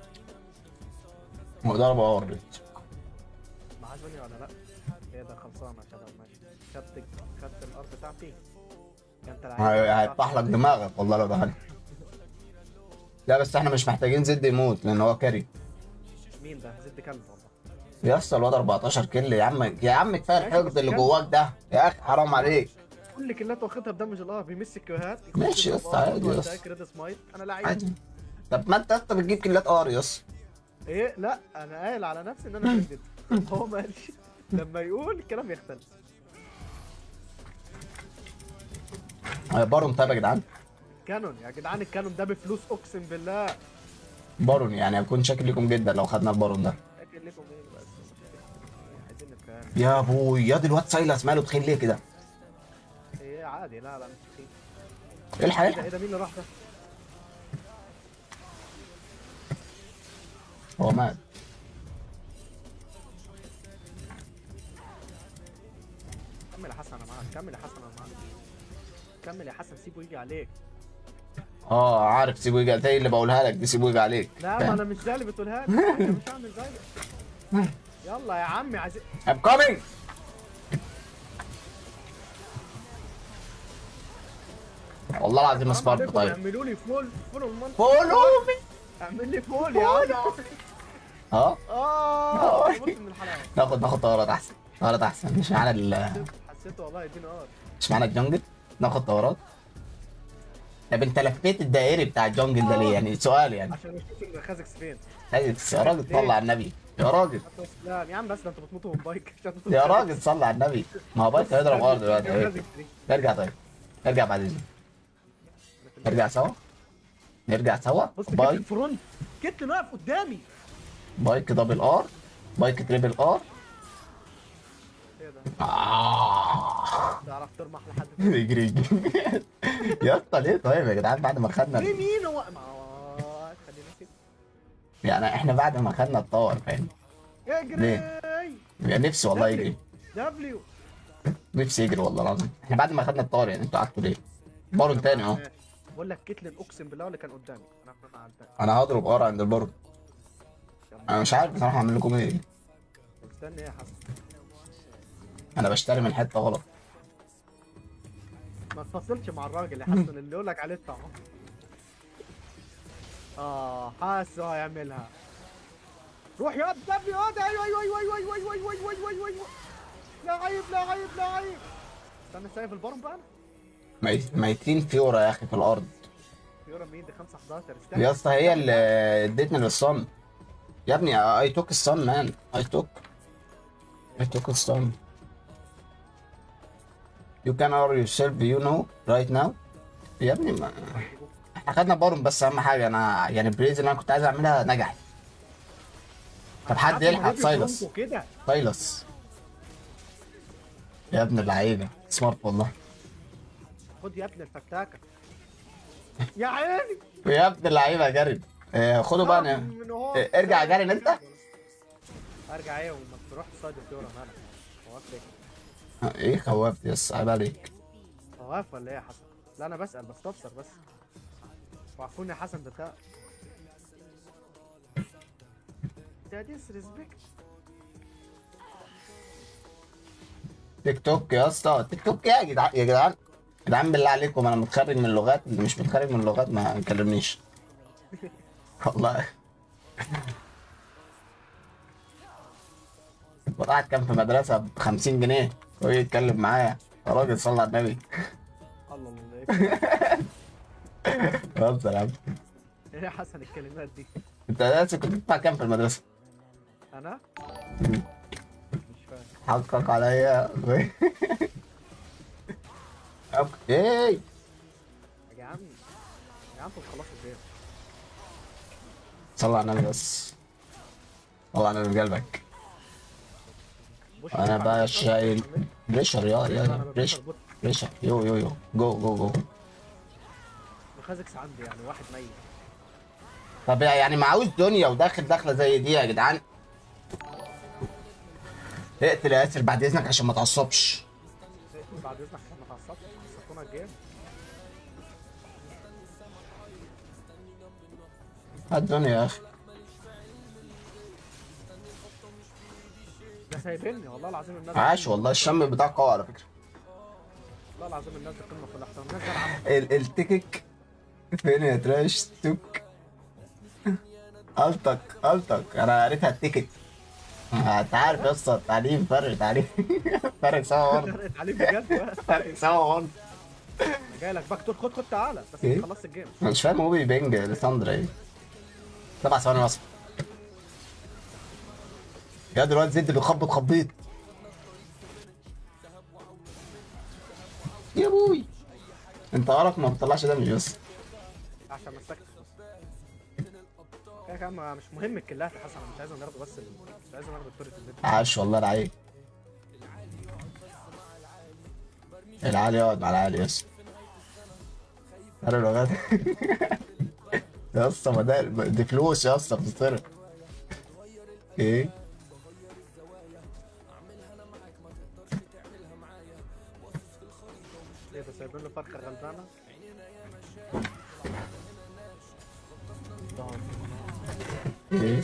B: هو ضربه ار
A: معاه زونيا ولا لا ايه ده خلصانه يا شباب ماشي خدت خدت الارض بتاعتي كانت
B: هي- هيفتح لك دماغك والله لو دخلت لا بس احنا مش محتاجين زد يموت لان هو كاري
A: مين ده زد كلب والله
B: يا اسطى الواد 14 كيل يا عم يا عم كفايه الحقد اللي جواك ده يا اخي حرام عليك
A: كل كلات واخدها بدمج الار بيمس الكيوهات يخش
B: ماشي يا اسطى،
A: بالبار،
B: عادي يا
A: يقعد
B: اسطى.
A: يتاك، ريد سمايت انا لعيب
B: عادي طب ما انت انت بتجيب كيلات ار يا اسطى
A: ايه لا انا قايل على نفسي ان انا جدد هو ما قالش لما يقول الكلام يختلف
B: آه، بارون طيب يا جدعان
A: كانون يا جدعان الكانون ده بفلوس اقسم بالله
B: بارون يعني هكون شاكر لكم جدا لو خدنا البارون ده
A: فاكر لكم ايه بس عايزين نتفاهم
B: يا ابوي يا دي الواد سايلس ماله تخين ليه كده
A: ايه عادي لا لا مش تخين
B: ايه
A: ايه ده
B: الحقيقه
A: ايه ده مين اللي راح ده
B: هو مات
A: كمل يا حسن انا معاك كمل يا حسن انا معاك كمل يا حسن سيبه يجي عليك
B: اه عارف سيبه يجي زي اللي بقولها لك دي سيبه يجي عليك
A: لا ما انا مش زي اللي بتقولها لي انا مش هعمل زيك يلا يا عمي عايزين
B: I'm coming والله العظيم سبارت طيب
A: اعملوا لي فول فول المنطقه
B: فولو مي
A: اعمل لي فول يا عم
B: اه
A: اه بص من الحلاوه
B: ناخد ناخد طورات احسن طورات احسن مش معانا ال
A: حسيت والله يديني ار
B: مش معانا الجنجل ناخد طورات طب انت لفيت الدائري بتاع الجنجل ده ليه يعني سؤال يعني
A: عشان اشوف الخازكس فين
B: عايز يا راجل صلي على النبي يا راجل
A: لا يا عم بس ده انتوا بتموتوا من بايك عشان تطلع
B: يا راجل صلي على النبي ما هو بايك هيضرب ارض دلوقتي اهي.
A: الخازكس دي.
B: نرجع طيب نرجع بعد اذنك نرجع سوا نرجع سوا
A: بص كتل
B: بايك
A: الفرونت كتل واقف قدامي
B: بايك دبل ار بايك تريبل ار
A: ايه ده
B: آه.
A: تعرف ترمح لحد
B: يجري يجري يا اسطى ليه طيب يا جدعان بعد ما خدنا
A: ايه مين هو ما هو- خلينا كده
B: يعني احنا بعد ما خدنا الطور فاهم
A: اجري
B: يعني نفسي والله يجري
A: دبليو
B: نفسي يجري والله العظيم احنا بعد ما خدنا الطور يعني انتوا قعدتوا ليه؟ بارون تاني اهو
A: بقول لك كتلن اقسم بالله اللي كان قدامي انا انا عدى
B: انا هضرب ار عند البارون انا مش عارف بصراحه اعمل لكم ايه
A: استنى يا حسن
B: انا بشتري من حته غلط
A: ما تفصلش مع الراجل يا حسن اللي يقول لك عليه الطعم اه حاسس هو هيعملها روح يا دبليو يا ايوه ايوه ايوه ايوه ايوه ايوه ايوه ايوه ايوه ايوه ايوه لا عيب لا عيب لا عيب استنى سايب البارون بقى انا
B: ميت- ميتين فيورا يا اخي في الارض
A: فيورا مين دي 5 11 استنى
B: يا اسطى هي اللي ادتني للصن يا ابني اي توك الصن مان اي توك اي توك الصن You can argue yourself you know right now يا ابني ما احنا خدنا بارون بس اهم حاجه انا يعني البريز اللي انا كنت عايز اعملها نجحت طب حد يلحق سايلس
A: كده
B: سايلس يا ابن اللعيبه سمارت والله
A: خد يا ابن الفتاكه يا عيني
B: يا ابن اللعيبه يا جارد آه، خدوا بقى ن-
A: من هو
B: إيه، ارجع يا جارين انت.
A: ارجع ايه وما تروح تصيد الفيورا مالك خواف ليه
B: آه، ايه خوفت يس عيب عليك
A: خواف ولا ايه يا حسن لا انا بسال بستفسر بس وعفوني يا حسن بتاع ده ديس ريسبكت
B: تيك توك يا اسطى تيك توك يا جدعان يا جدعان يا جدعان بالله عليكم انا متخرج من اللغات اللي مش متخرج من اللغات ما يكلمنيش والله وقعد كان في مدرسه ب 50 جنيه ويجي يتكلم معايا يا راجل صلى على النبي
A: الله الله ايه
B: بهزر يا عم
A: ايه يا حسن الكلمات دي
B: انت لسه كنت بتدفع كام في المدرسه؟
A: انا
B: مم.
A: مش فاهم
B: حقك عليا أوك. ايه
A: يا عم يا عم خلاص ازاي
B: صلى على النبي بس صلى على النبي بقلبك
A: بوش
B: انا
A: بوش
B: بقى
A: على
B: شايل بريشر يا يا
A: أنا
B: يا
A: ببوش
B: بريشر
A: البوت.
B: بريشر يو يو يو جو جو جو
A: وخازكس عندي يعني واحد ميت
B: طب يعني معهوش دنيا وداخل داخله زي دي يا جدعان اقتل يا ياسر بعد اذنك عشان ما تعصبش
A: بعد اذنك عشان ما تعصبش عصبتونا الجيم
B: هات دنيا يا اخي
A: ده سايبني والله العظيم الناس
B: عاش والله الشم بتاعك قوي على فكره
A: والله العظيم الناس دي قمه في الاحترام الناس دي العب
B: ال- التكك فين يا تراش توك التك التك انا قريتها التكت انت عارف يا اسطى التعليم فرق تعليم فرق سوا برضه
A: فرقت عليك بجد
B: فرق سوا برضه
A: جاي لك باك خد خد تعالى بس
B: إيه؟
A: انت خلصت الجيم
B: انا مش فاهم موبي بينج لساندرا ايه سبع ثواني وصل يا دلوقتي زد بيخبط خبيط يا ابوي انت غلط ما بتطلعش دمج بس
A: عشان مسكت بس كده كده ما- مش مهم الكلات يا حسن انا مش عايز ناخده بس ال- مش عايز ناخده التورت البيت
B: عاش والله العيب العالي يقعد مع العالي يس انا لغات يا اسطى ما ده دي فلوس يا اسطى بتتصرف ايه
A: ايه ده سايبين له فرخه غلبانه
B: ايه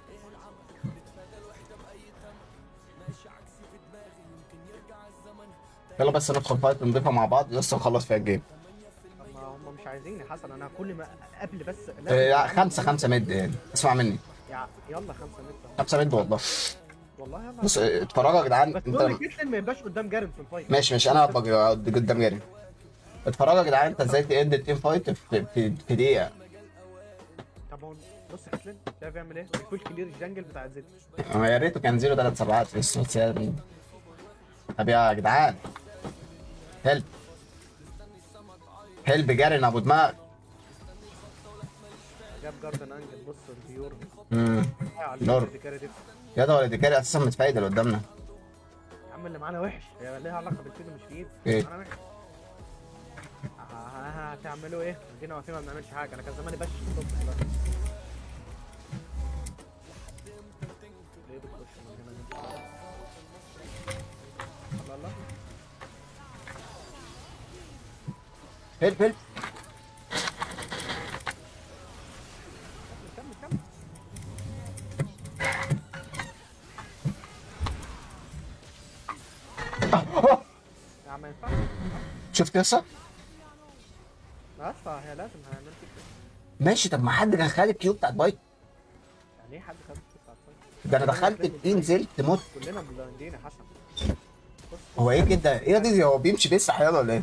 B: يلا بس ندخل فايت نضيفها مع بعض لسه نخلص فيها الجيم
A: طب ما هم مش عايزين يا حسن انا كل ما قبل بس
B: إيه، لا، خمسة خمسة مد يعني اسمع مني
A: يا يلا خمسة متر
B: خمسة مد والله
A: والله يلا
B: بص إيه، اتفرجوا يا جدعان
A: بس
B: انت
A: دول كيتلين ما يبقاش قدام جارن في الفايت
B: ماشي ماشي انا هبقى قدام جاري اتفرجوا يا جدعان انت ازاي تاند التيم فايت في في, في دقيقة
A: طب هو بص كيتلين شايف يعمل ايه؟ الفول كلير الجنجل بتاع زد
B: ما يا ريته كان زيرو ثلاث سبعات بس بس يعني طب يا جدعان هيلب هيلب جارين ابو دماغ
A: جاب جاردن انجل بص البيور
B: امم نور.
A: دي
B: يا ده ولا دي كاري اساسا متفايد اللي قدامنا
A: يا عم اللي معانا وحش هي ليها علاقه بالفيد مش بايد
B: إيه؟
A: معانا وحش ه- ه- هتعملوا ايه؟ جينا واقفين ما بنعملش حاجه انا كان زماني بش الصبح دلوقتي ليه بتخش من هنا ليه؟ الله الله
B: هيلب هيلب
A: كمل كمل يا عم ما ينفعش
B: شفت يا اسطى
A: لا اسطى هي لازم هنعمل كده
B: ماشي طب ما حد كان خد الكيو بتاعت بايت
A: يعني ايه حد خد الشوط على الفايت؟
B: ده انا دخلت التيم نزلت موت
A: كلنا بلاندين يا حسن بص
B: هو ايه كده ايه دي هو بيمشي بيسرح يلا ولا ايه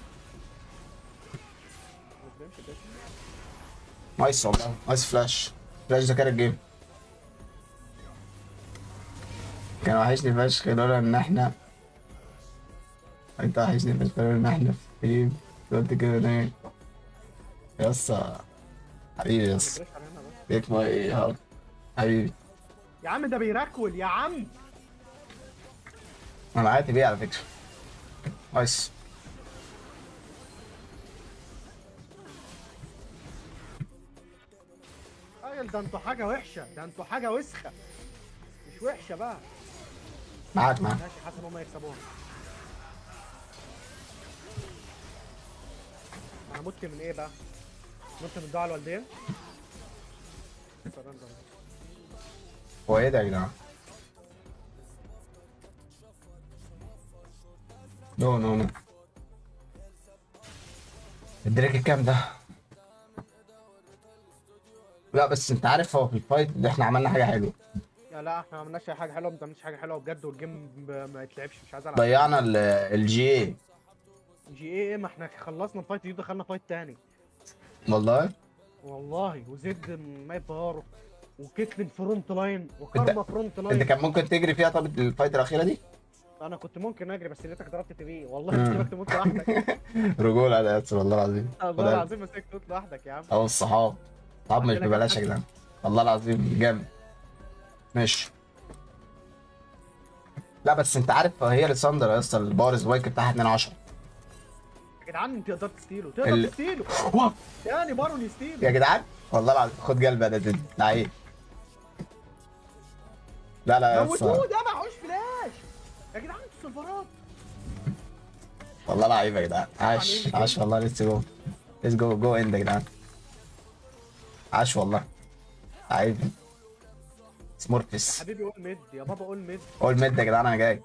A: مش بيمشي بس
B: نايس والله نايس فلاش فلاش ده كان الجيم كان وحشني فشخ لولا ان احنا انت وحشني فشخ لولا ان احنا في تيم قلت كده ليه يا اسطى حبيبي يا اسطى
A: بلاش علينا بس
B: بيك ماي هارت حبيبي
A: يا عم ده بيركول يا عم
B: انا معايا تي بي على فكره نايس
A: راجل ده انتوا حاجه وحشه ده انتوا حاجه وسخه مش وحشه بقى
B: معاك معاك
A: ماشي حسن هما يكسبوها انا مت من ايه بقى؟ مت من الدعاء الوالدين سرندر.
B: هو ايه ده يا جدعان نو نو نو الدراك الكام ده لا بس انت عارف هو في الفايت اللي احنا عملنا حاجه حلوه
A: يا لا احنا ما عملناش اي حاجه حلوه ما عملناش حاجه حلوه بجد والجيم ب- ما يتلعبش مش عايز العب
B: ضيعنا ال- الجي اي
A: جي ايه ايه ما احنا خلصنا الفايت دي دخلنا فايت تاني
B: والله
A: والله وزد مايب بهارو وكيتلين فرونت لاين وكارما فرونت
B: انت
A: لاين
B: كان ممكن تجري فيها طب الفايت الاخيره دي
A: انا كنت ممكن اجري بس لقيتك ضربت تي في والله
B: مم.
A: سيبك تموت لوحدك
B: رجوله يا ياسر والله العظيم
A: والله العظيم مسكت تموت لوحدك يا عم
B: او الصحاب صحاب مش
A: عشان
B: ببلاش يا
A: أكمل.
B: جدعان والله العظيم جامد ماشي لا بس انت عارف هي لساندر يا اسطى الباور سبايك بتاعها 2 10
A: يا جدعان تقدر تستيله تقدر
B: ال-
A: تستيله يعني بارون يستيله
B: يا جدعان والله العظيم خد قلب انا دي لعيب لا لا يا اسطى
A: موتوه ده معهوش فلاش يا جدعان انتوا السيرفرات
B: والله لعيب يا جدعان عاش عاش والله ليتس جو ليتس جو جو اند يا جدعان عاش والله لعيب
A: يا
B: سمورفس
A: حبيبي قول ميد يا بابا قول ميد
B: قول مد يا جدعان انا جاي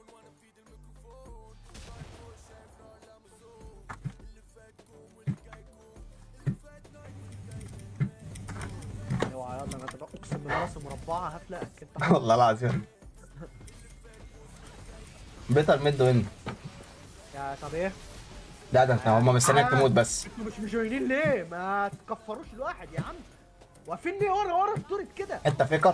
A: اوعى يلا انا تبقى اقسم بالله راسي مربعه هفلقك انت
B: والله العظيم بيتر ميد وين
A: يا طب ايه
B: لا ده انت هم مستنيك تموت بس
A: انتوا مش مجوينين ليه ما تكفروش الواحد يا عم واقفين ليه ورا ورا التورت كده
B: انت فكر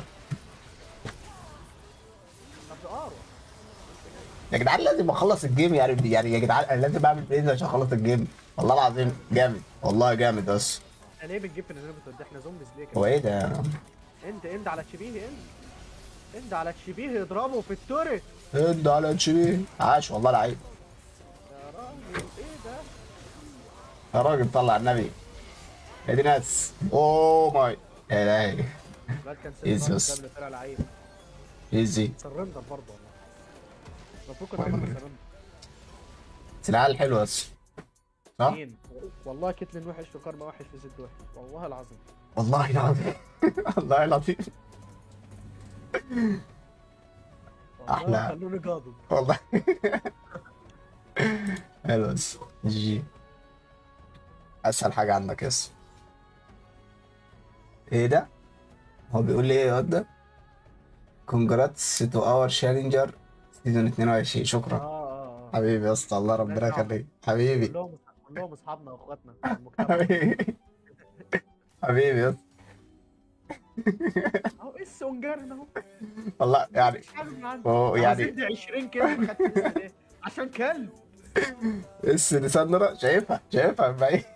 A: طب اه
B: يا جدعان لازم اخلص الجيم يعني يعني يا جدعان انا لازم اعمل فريز عشان اخلص الجيم والله العظيم جامد والله جامد بس
A: احنا ليه بنجيب في الانمي ده احنا زومبيز ليه
B: هو
A: كده
B: ايه ده
A: انت انت على تشبيه انت انت على تشبيه اضربه في التورت
B: هد على تشبيه عاش والله لعيب
A: يا راجل ايه ده
B: يا راجل طلع النبي يا دي ناس اوه ماي يا الهي
A: الواد كان
B: يزوس.
A: سيرفر قبل طلع لعيب
B: ايزي
A: سرندر برضه والله المفروض كنت عملت سرندر
B: سلاح الحلو بس صح؟
A: مين والله كيتلين وحش وكارما وحش في زد وحش والله العظيم
B: والله العظيم والله العظيم
A: والله
B: أحلى.
A: خلوني غاضب
B: والله حلو بس جي اسهل حاجه عندك يس ايه ده هو بيقول لي ايه يا واد ده كونجراتس تو اور شالنجر سيزون 22
A: اه
B: شكرا
A: اه اه
B: حبيبي يا اسطى الله ربنا يخليك حبيبي
A: كلهم كلهم اصحابنا واخواتنا في المجتمع
B: حبيبي حبيبي يا اسطى
A: اهو ايه السونجرن اهو
B: والله يعني
A: مش حابب معانا
B: هو يعني
A: يعني 20 كده ما خدتش اسم ليه؟ عشان كلب
B: اس لساندرا شايفها شايفها من بعيد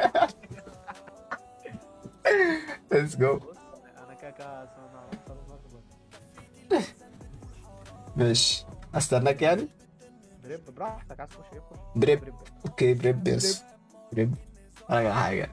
B: ليتس جو
A: بص انا كده كده انا أصلاً
B: ماشي استناك يعني
A: بريب براحتك عايز تخش ايه خش
B: بريب اوكي بريب يس بريب انا حاجه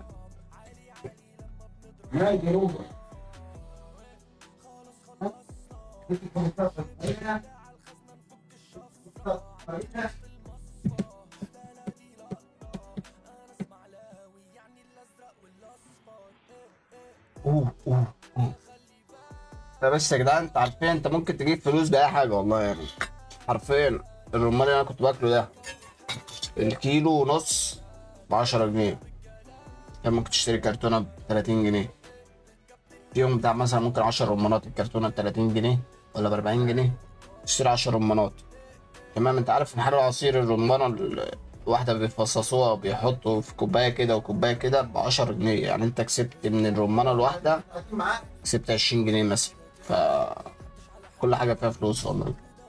B: اوه اوه اوه ده بس يا جدعان انت عارفين انت ممكن تجيب فلوس باي حاجه والله يعني حرفيا الرمان اللي انا كنت باكله ده الكيلو ونص ب 10 جنيه كان ممكن تشتري كرتونه ب 30 جنيه فيهم بتاع مثلا ممكن 10 رمانات الكرتونه ب 30 جنيه ولا ب 40 جنيه تشتري 10 رمانات تمام انت عارف في محل العصير الرمانه ال- واحدة بيفصصوها وبيحطوا في كوباية كده وكوباية كده ب 10 جنيه يعني انت كسبت من الرمانة الواحدة كسبت 20 جنيه مثلا ف كل حاجة فيها فلوس والله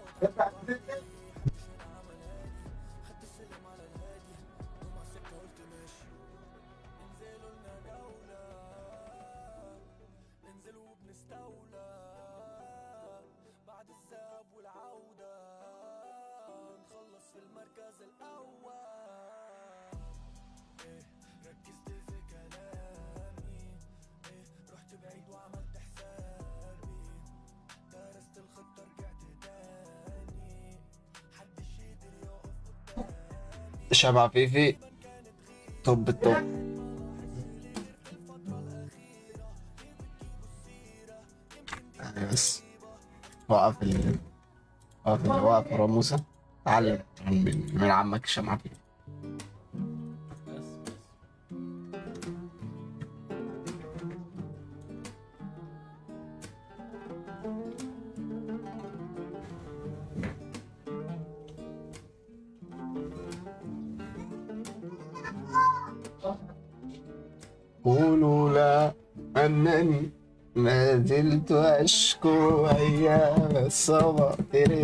B: شاب عفيفي توب التوب يعني بس وقف ال وقف ال وقف ورا موسى تعلم من من عمك هشام عفيفي قولوا لا أنني ما زلت أشكو أيام الصبر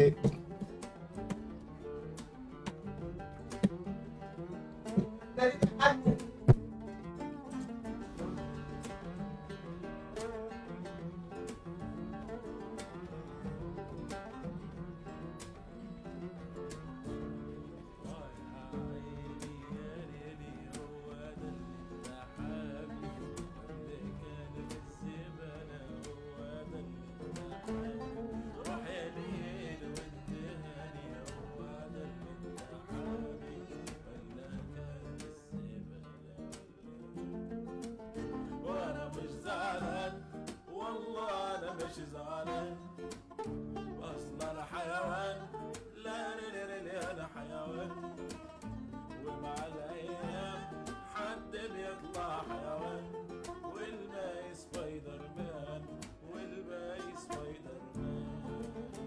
C: وانا مش زعلان والله انا مش زعلان اصل انا حيوان لا لا لا لا, لا انا حيوان ومع الايام حد بيطلع حيوان والباقي سبايدر مان والباقي سبايدر مان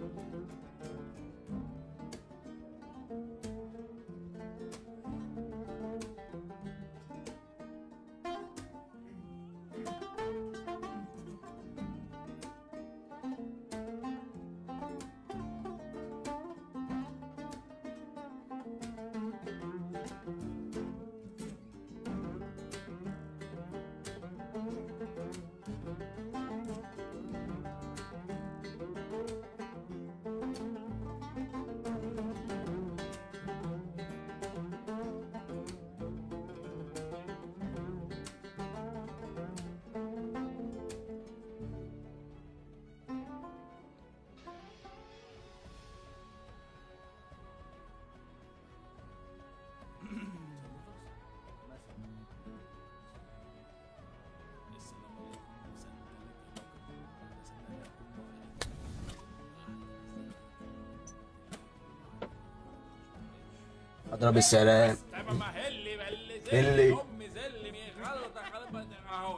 B: أضرب السلام
C: طيب ما هلي بل
B: هلي.
C: امي زلمي غلط غلط اهو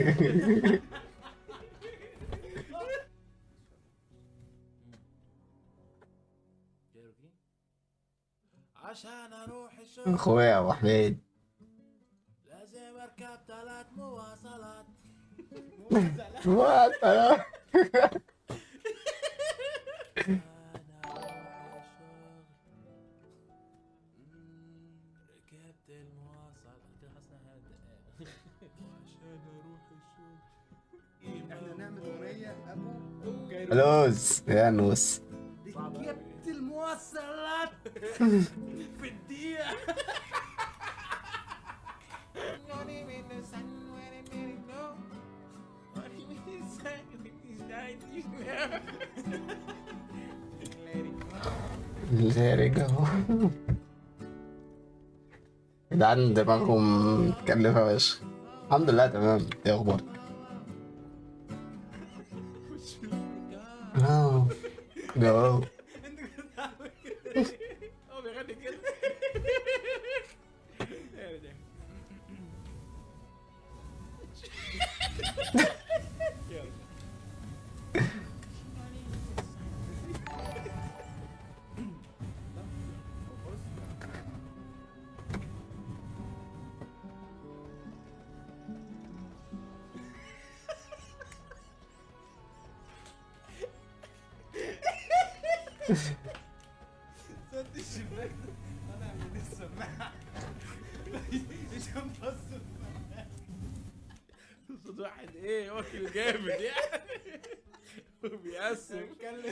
C: عشان اروح الشغل
B: أخويا يا أبو حميد
C: لازم اركب ثلاث مواصلات
B: وات
C: انا اروح الشغل مم، ركبت المواصلات كده حاسس انها عشان اروح الشغل
A: احنا نعمل اغنيه ابو
B: فلوس يا نوس
A: ركبت المواصلات
C: في الدقيقة
B: There go جدعان دماغهم متكلفة فشخ الحمد لله تمام ايه اخبارك؟ اه جو
C: هو بيغني كده
A: صوت الشباك ده انا من السماعه ايش مبص
C: صوت واحد ايه واكل جامد يعني وبيقسم
A: بتكلم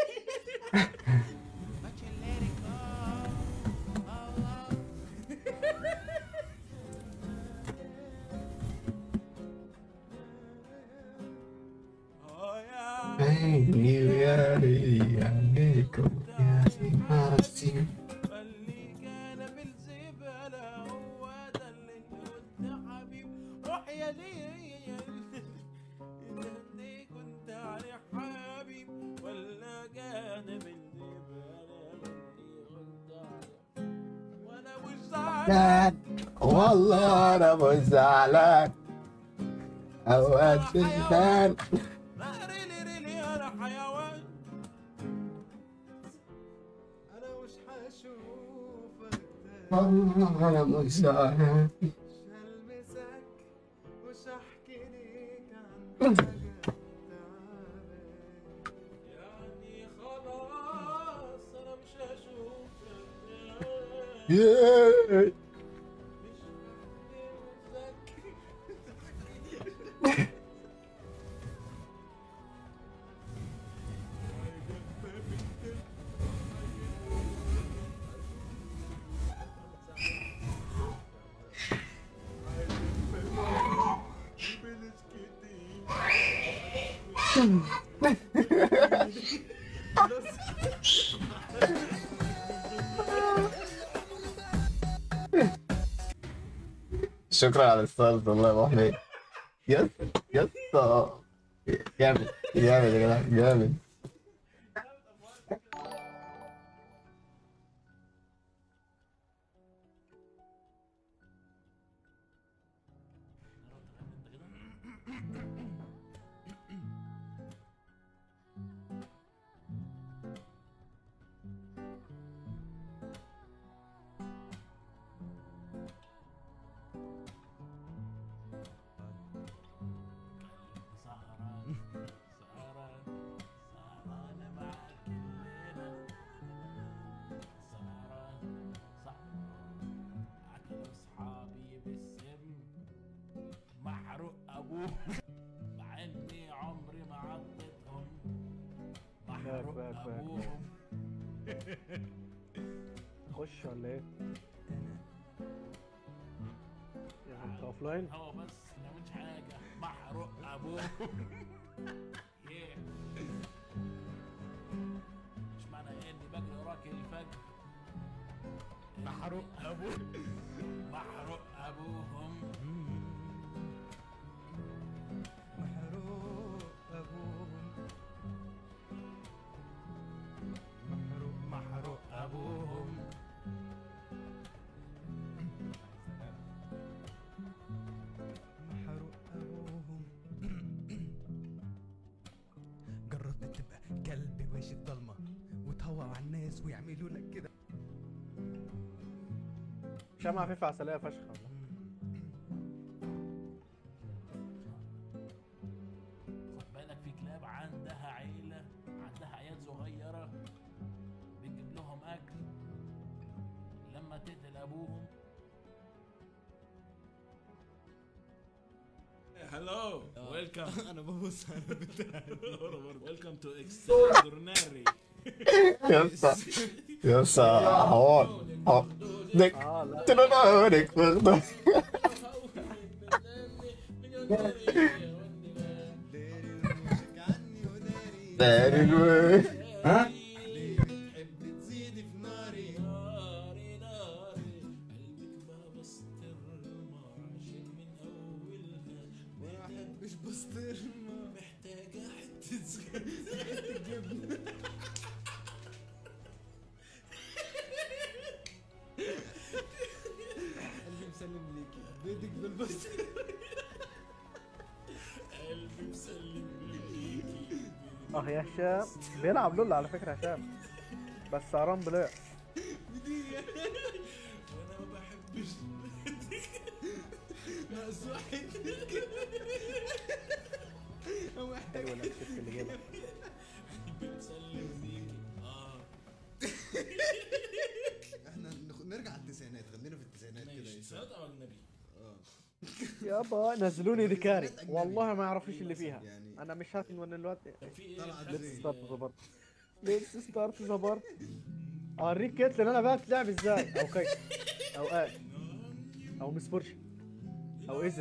C: اه يا
B: Hey, يا عليكم يا سيماسي
C: خليك انا بالزبالة هو ده اللي قلت حبيب روح يا ليه انت كنت علي حبيب ولا كان بالزبالة اللي قلت علي وانا مش زعلان
B: والله انا مش زعلان اوقات زعلان
C: لا ريلي ريلي انا حيوان
A: انا مش هشوفك تاني
B: والله انا مش زعلان
A: مش هلمسك
B: ياي. شكرا على السؤال والله يا ابو حميد يس يس جامد جامد يا جدع جامد
C: سهران سهران سهران معاك الليلة سهران سهران أكل أصحابي بالسم محروق أبوه مع إني عمري ما عضتهم محروق
A: باك، باك، باك.
C: أبوهم
A: خش ولا ايه؟ يعني انت اوف لاين؟
C: هو بس ما مش حاجة محروق أبوهم Yeah. مش معنى إيه إني بجري وراك الفجر محروق أبوهم محروق أبوهم
D: محروق أبوهم محروق
C: محروق أبوهم
D: محروق أبوهم جربت تبقى كلب ماشي في ضلمة وتهوى على الناس ويعملوا لك كده
A: شمعة فيفا عسلية فشخ والله
C: خد بالك في كلاب عندها عيلة عندها عيال صغيرة بتجيب لهم أكل لما تقتل أبوهم هلو ويلكم
D: أنا ببص على بتاع
C: ويلكم تو اكستراordinary
B: يس يس حوار حوار دك
A: اه لا
B: تنورك واخده داري الوي ها
D: تحب تزيد في ناري
C: ناري ناري قلبك ما بسطرمة عشان من أولها
D: ما أحبش بسطرمة
C: محتاجة حتة زجاج
D: قلبي مسلم ليكي بيدك بالبسطرمة
C: قلبي مسلم ليكي
A: اه يا هشام بيلعب لول على فكرة هشام بس سهران بلاي
C: وانا ما بحبش
D: ناقص واحد هو محتاج
A: حلو الاسيست اللي جابها
C: قلبي مسلم ليكي اه
D: احنا نخ- نرجع التسعينات خلينا في التسعينات كده
C: ماشي
D: يا
C: صوت او اجنبي
A: يابا نزلوني ذكاري والله ما يعرفوش اللي فيها
D: يعني
A: انا مش عارف ان الوقت
C: كان في ايه
D: طلعت
C: خمس-
D: زي-
A: ستارت ذا بارت ليتس ستارت ذا بارت اوريك كيتلين انا بقى تلعب ازاي او كيك او اش او مس بورش او ازري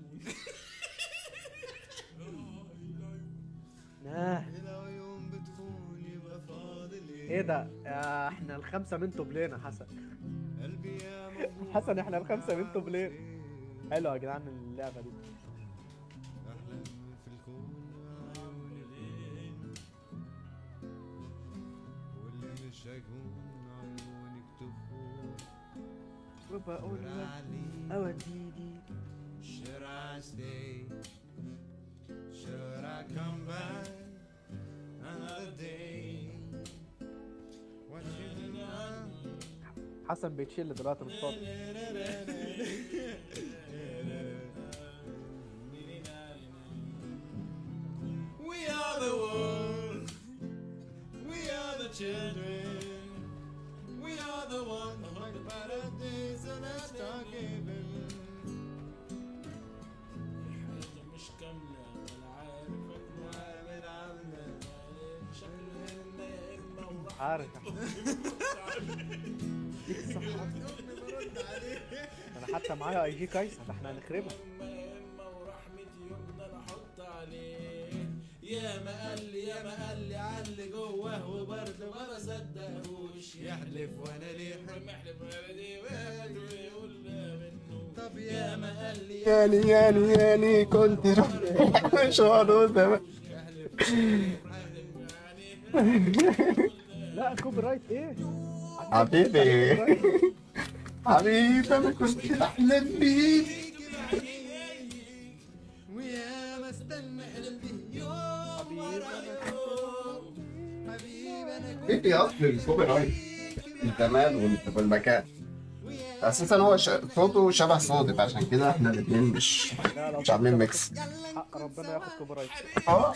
A: آه.
D: لو يوم بتخون يبقى فاضل
A: ايه ده آه، احنا الخمسه من توبلين يا حسن
D: قلبي يا موجود
A: حسن احنا الخمسه من توبلين حلو يا جدعان اللعبه دي
D: احلى في الكون عيون الليل واللي مش هيكون عيونك تخون
A: وبقول لك
D: علي
A: اوديدي
D: Should I stay? Should I come back another day? What you done?
A: حسن بيتشيل دلوقتي مش فاضي
D: We are the world. We are the children. We are
C: الحياة مش كاملة ولا عارف شكلنا يا إما وراح
A: عارف ديك الصحة انا حتى معايا اي جي كايسة ده احنا هنخربها
C: يا إما ورحمة يومنا أنا أحط عليه يا ما قال لي يا ما قال لي علي جواه وبرضه ما بصدقهوش
D: يحلف وانا ليه
C: محلف ولدي ويقول منه طب يا ما قال لي
B: ياني ياني ياني كنت مش هقعد
A: لا كوبي رايت ايه
B: حبيبي حبيبي انا كنت بحلم بيك
D: ويا ما استنى احلم بيه يوم ورا يوم حبيبي انا كنت
B: ايه اصل الكوبي رايت الزمان وانت في المكان اساسا هو ش... صوته شبه صوتي فعشان كده احنا الاثنين مش
A: لا لو
B: مش عاملين ميكس
A: حق ربنا ياخد كوبي رايت
B: اه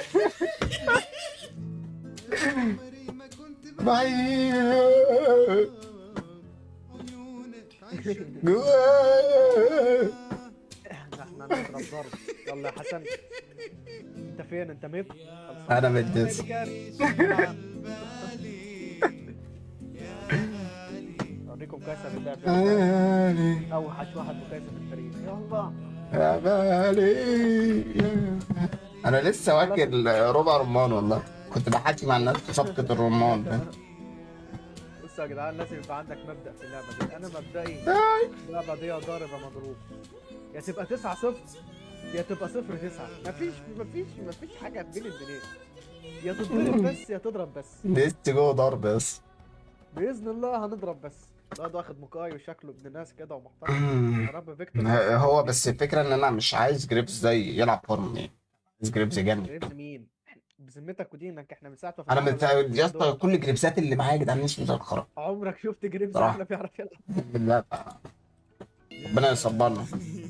D: عمري ما كنت
B: بعيد
D: بعيونك عايشة
B: جوايا
A: احنا هنضرب ضرب يلا يا حسن انت فين انت ميت
B: انا مدس
A: اوريكم كاسه باللعب
B: بالي
A: اوحش واحد مكاسه في التاريخ يلا
B: يا بالي انا لسه واكل ربع رمان والله كنت بحكي مع الناس في صفقة الرمان فاهم؟
A: بصوا يا جدعان لازم يبقى عندك مبدأ في اللعبة دي أنا مبدئي اللعبة دي يا ضارب يا مضروب يا تبقى 9 0 يا تبقى 0 9 مفيش مفيش مفيش حاجة بين البنين يا تضرب بس يا تضرب بس
B: لسه جوه ضرب بس
A: بإذن الله هنضرب بس الواد واخد مقاي وشكله ابن ناس كده ومحترم يا رب فيكتور
B: هو بس الفكرة ان انا مش عايز جريبس زي يلعب فورم يعني عايز جريبس جامد
A: جريبز مين؟ إحنا- بذمتك ودينك احنا من ساعة ما
B: انا
A: فتحنا
B: مت... يا اسطى كل الجريبسات اللي معايا يا جدعان اسمه زي الخرا
A: عمرك شفت جريبز
B: صراحة.
A: احنا بيعرف يلعب
B: بالله ربنا يصبرنا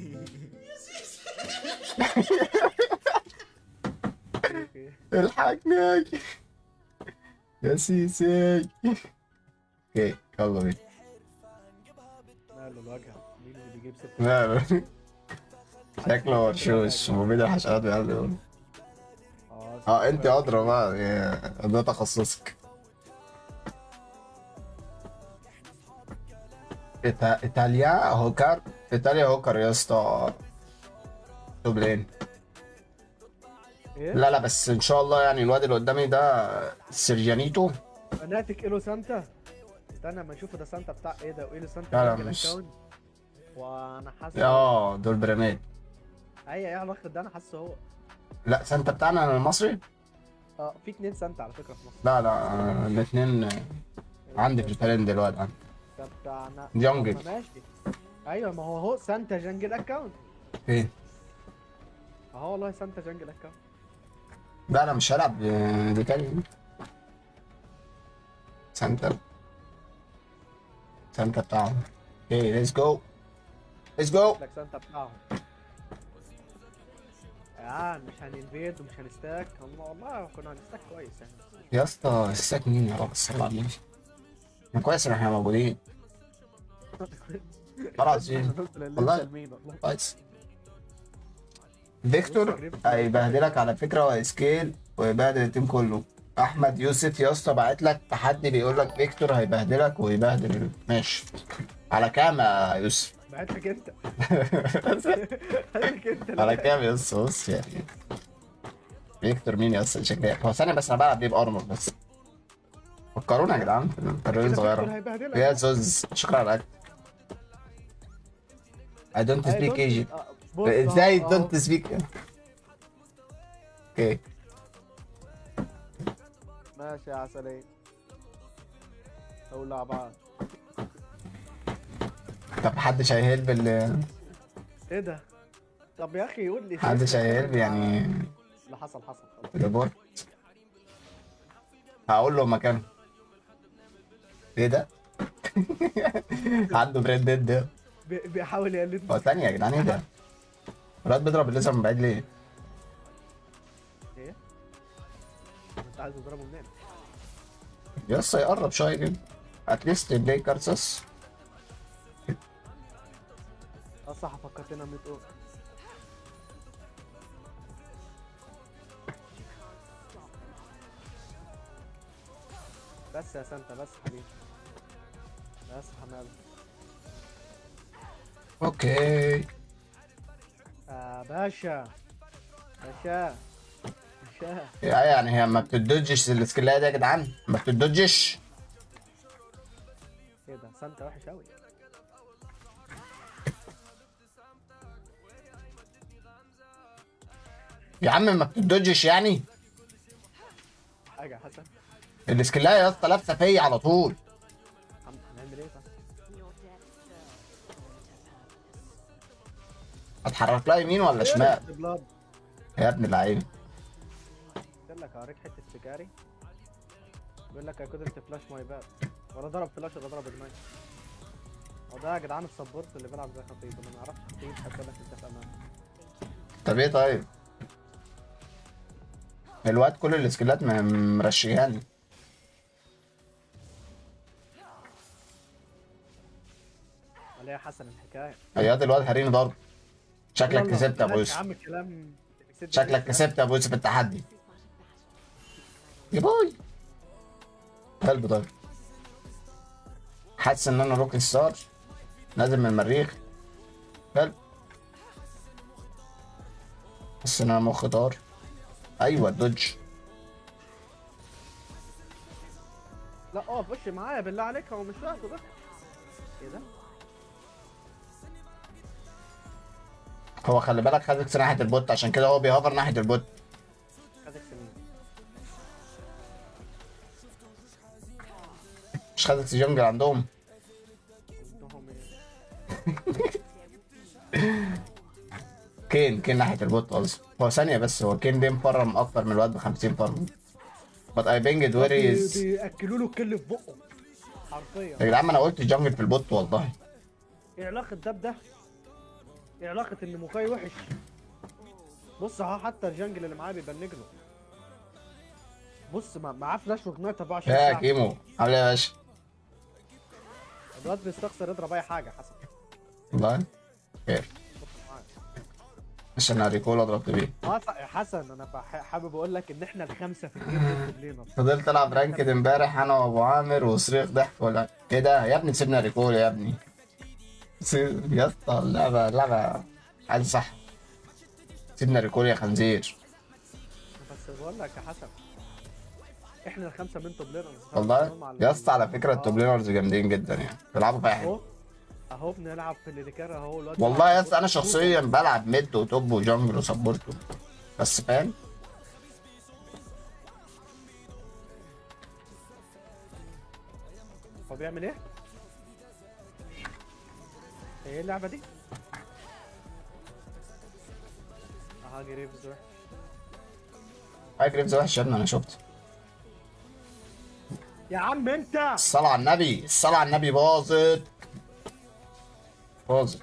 B: الحقني يا أخي. يا سيسي اوكي يلا بينا
A: ماله الواجهة مين اللي بيجيب ست
B: لا لا شكله مرشوش مبيد الحشرات بيقعد يقول اه انت ادرى بقى يا- ده تخصصك إيتا... ايطاليا هوكر ايطاليا هوكر يا اسطى دوبلين
A: ايه؟
B: لا لا بس ان شاء الله يعني الواد اللي قدامي ده سيرجانيتو
A: فناتك ايلو سانتا استنى اما نشوف ده سانتا بتاع ايه ده وايلو سانتا
B: لا، لا،
A: راجل
B: مش-
A: أكاونت. وانا حاسس
B: اه دول برامات
A: اي اي علاقه ده انا حاسه هو
B: لا سانتا بتاعنا المصري
A: اه في اتنين سانتا على فكره في مصر
B: لا لا آه، الاثنين عندي في الترند دلوقتي عندي
A: ده بتاعنا
B: جونجل.
A: طب ما ماشي ايوه ما هو هو سانتا جنجل اكاونت
B: فين
A: اهو والله سانتا جنجل اكاونت
B: لا انا مش هلعب آه، دي تاني سانتا سانتا بتاعهم اوكي ليتس جو ليتس جو
A: لك سانتا بتاعهم يعني مش هننفيد ومش هنستاك والله والله كنا هنستاك كويس يعني
B: يا اسطى الساك مين يا رب صل على النبي احنا كويس ان احنا موجودين والله العظيم والله.
A: والله والله
B: كويس فيكتور هيبهدلك على فكره وهيسكيل ويبهدل التيم كله احمد يوسف يا اسطى باعت لك تحدي بيقول لك فيكتور هيبهدلك ويبهدل ماشي على كام يا يوسف
A: بعت لك انت بعت لك انت
B: على كام يا اسطى بص يعني فيكتور مين يا اسطى شكلي هو ثانيه بس انا بلعب بيه بارمر بس فكرونا يا جدعان في التمرين
A: كده
B: صغيره
A: فيكتور هيبهدلك.
B: يا زوز شكرا على الاكل I don't
A: أي
B: speak
A: don't-
B: Egypt
A: آه، بص
B: ازاي
A: أهو-
B: don't speak اوكي
A: ماشي يا عسلية أولع بعض
B: طب محدش هيهلب ال
A: ايه ده؟ طب يا اخي قول لي
B: محدش هيهلب يعني
A: اللي حصل حصل خلاص
B: ريبورت هقول له مكان ايه ده؟ عنده بريد ديد ده
A: بي- بيحاول يقلدني
B: هو ثانية يا جدعان ايه ده؟ الواد بيضرب الليزر من بعيد ليه؟
A: ايه؟ انت عايز تضربه منين؟
B: يا اسطى يقرب شوية كده اتليست الليكرز
A: اه صح فكرتنا 100 اوك بس يا سانتا بس حبيبي بس حمام
B: اوكي
A: آه باشا باشا باشا
B: يعني هي ما بتدوجش السكيلات دي يا جدعان ما بتدوجش
A: ايه ده سانتا وحش اوي
B: يا عم ما بتدوجش يعني
A: حاجة يا حسن
B: السكيلات يا اسطى لابسه فيا على طول
A: عم هنعمل ايه طيب
B: اتحرك لها يمين ولا شمال
A: بلاد
B: يا ابن اللعيبه
A: قلت لك اوريك حتة سكاري بيقول لك I couldn't flash my bad ولا ضرب فلاش ولا ضرب المايك هو ده يا جدعان السبورت اللي بيلعب زي خطيب انا ما اعرفش خطيب حتى لك انت في امان
B: طب ايه طيب الواد كل السكيلات م- مرشيهاني
A: ولا يا حسن الحكايه
B: اياد الواد هريني ضرب شكلك
A: يلا،
B: كسبت يا ابو
A: يا
B: يوسف
A: عم كلام كسبت
B: شكلك
A: إيه؟
B: كسبت يا ابو يوسف التحدي يا باي قلب طيب حاسس ان انا روكي ستار نازل من المريخ قلب حاسس ان انا مخ طار ايوه دوج
A: لا اقف وش معايا بالله عليك هو مش واخده ده ايه ده
B: هو خلي بالك خدك ناحيه البوت عشان كده هو بيهوفر ناحيه البوت
A: خدك سنين
B: مش خدك جنجل عندهم
A: عندهم ايه
B: كين كين ناحيه البوت قصدي هو ثانيه بس هو كين ليه مفرم اكتر من الواد ب 50 فرم but I banged where
A: بي-
B: is
A: بياكلوا له الكل في بقه حرفيا
B: يا جدعان ما انا قلت جنجل في البوت والله
A: ايه علاقة ده بده؟ ايه علاقة ان موكاي وحش؟ بص اهو حتى الجنجل اللي معاه بيبنج له بص مع- معاه فلاش وجنايت 24
B: يا
A: ساعة
B: كيمو عامل ايه يا باشا
A: الواد بيستخسر يضرب اي حاجة حسن
B: والله خير
A: بص معايا
B: عشان اريكول اضرب بيه
A: اه صح يا حسن انا بح- حابب اقول لك ان احنا الخمسة في الجيم نطلب لينا
B: فضلت العب رانكد امبارح انا وابو عامر وصريخ ضحك ولا ايه ده يا ابني سيبنا ريكول يا ابني سيب- يا اسطى اللعبه اللعبه عايز صح سيبنا ريكول يا خنزير
A: بس بقول لك يا حسن احنا الخمسة من توب لينرز
B: والله يا اسطى على فكره التوب لينرز جامدين جدا يعني بيلعبوا في اي حته
A: اهو اهو بنلعب في الليديكار اهو الواد
B: والله يا اسطى انا شخصيا بلعب ميد وتوب وجنجل وسبورت بس فاهم
A: هو بيعمل ايه؟ ايه اللعبة دي؟ اها جريفز وحش
B: هاي جريفز وحش يا ابني انا شفت
A: يا عم انت
B: الصلاة على النبي الصلاة على النبي باظت باظت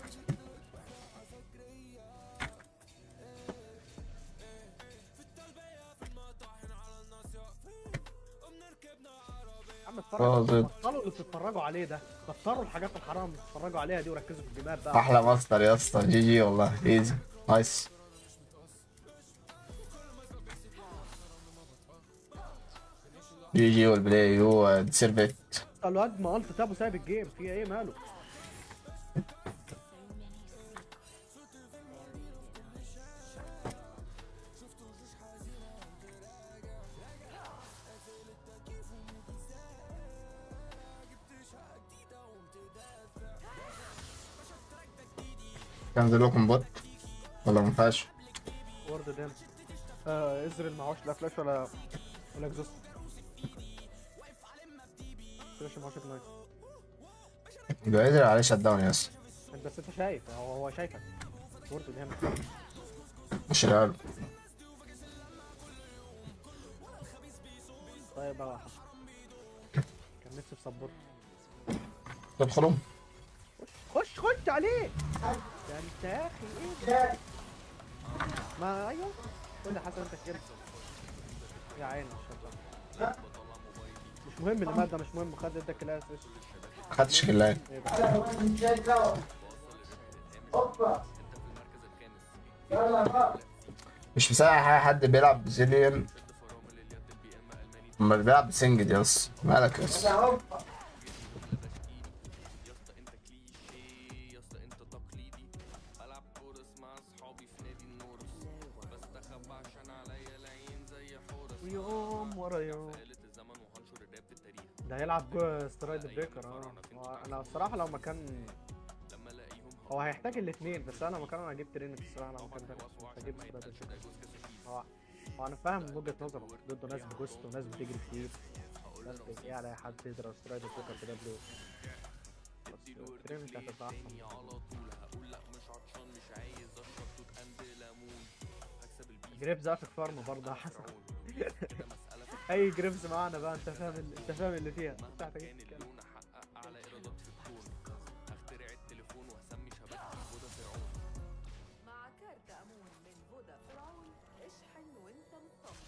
A: يا عم اتفرجوا
B: باظت.
A: بطلوا اللي بتتفرجوا عليه ده بطلوا الحاجات الحرام اللي بتتفرجوا عليها دي وركزوا في الجيمات بقى
B: احلى ماستر يا اسطى جي جي والله ايزي نايس جي جي والبلاي هو سيرفيت
A: الواد ما قلت تابو سايب الجيم في ايه ماله؟
B: كان لكم بوت ولا ما ينفعش
A: وورد دام آه ازرل معهوش لا فلاش ولا ولا اكزوست فلاش معهوش نايت
B: يبقى قدر عليه شت داون يا اسطى
A: انت بس انت شايف هو هو شايفك وورد دام
B: مش ريال
A: طيب بقى حصل كان نفسي في سبورت
B: تدخلوا
A: خش خش عليه ده انت يا اخي ايه ده ما ايوه قول لي حسن انت كده يا عيني الشباب مش مهم اللي مات ده مش مهم خد انت كلاس ايش
B: خدتش كلاية
A: ايه ده
B: مش مساعد حاجة حد بيلعب بزيليان امال بيلعب بسنجد يس مالك يس
A: ويوم ورا يوم ده هيلعب جو سترايد بريكر اه هو انا الصراحه لو مكان هو هيحتاج الاثنين بس انا مكان انا جبت رينك الصراحه لو مكان ده كنت هجيب سترايد بريكر هو هو انا فاهم وجهه نظره ضده ناس بجوست وناس بتجري كتير ناس بتجي على حد يضرب سترايد بريكر في دبليو بس رينك هتبقى احسن جريبز افك فارم برضه يا حسن اي جريبز معانا بقى انت فاهم ال- انت فاهم اللي فيها بتاعتك إيه؟
E: مع كارت أمون من فودا فرعون اشحن وانت مطمن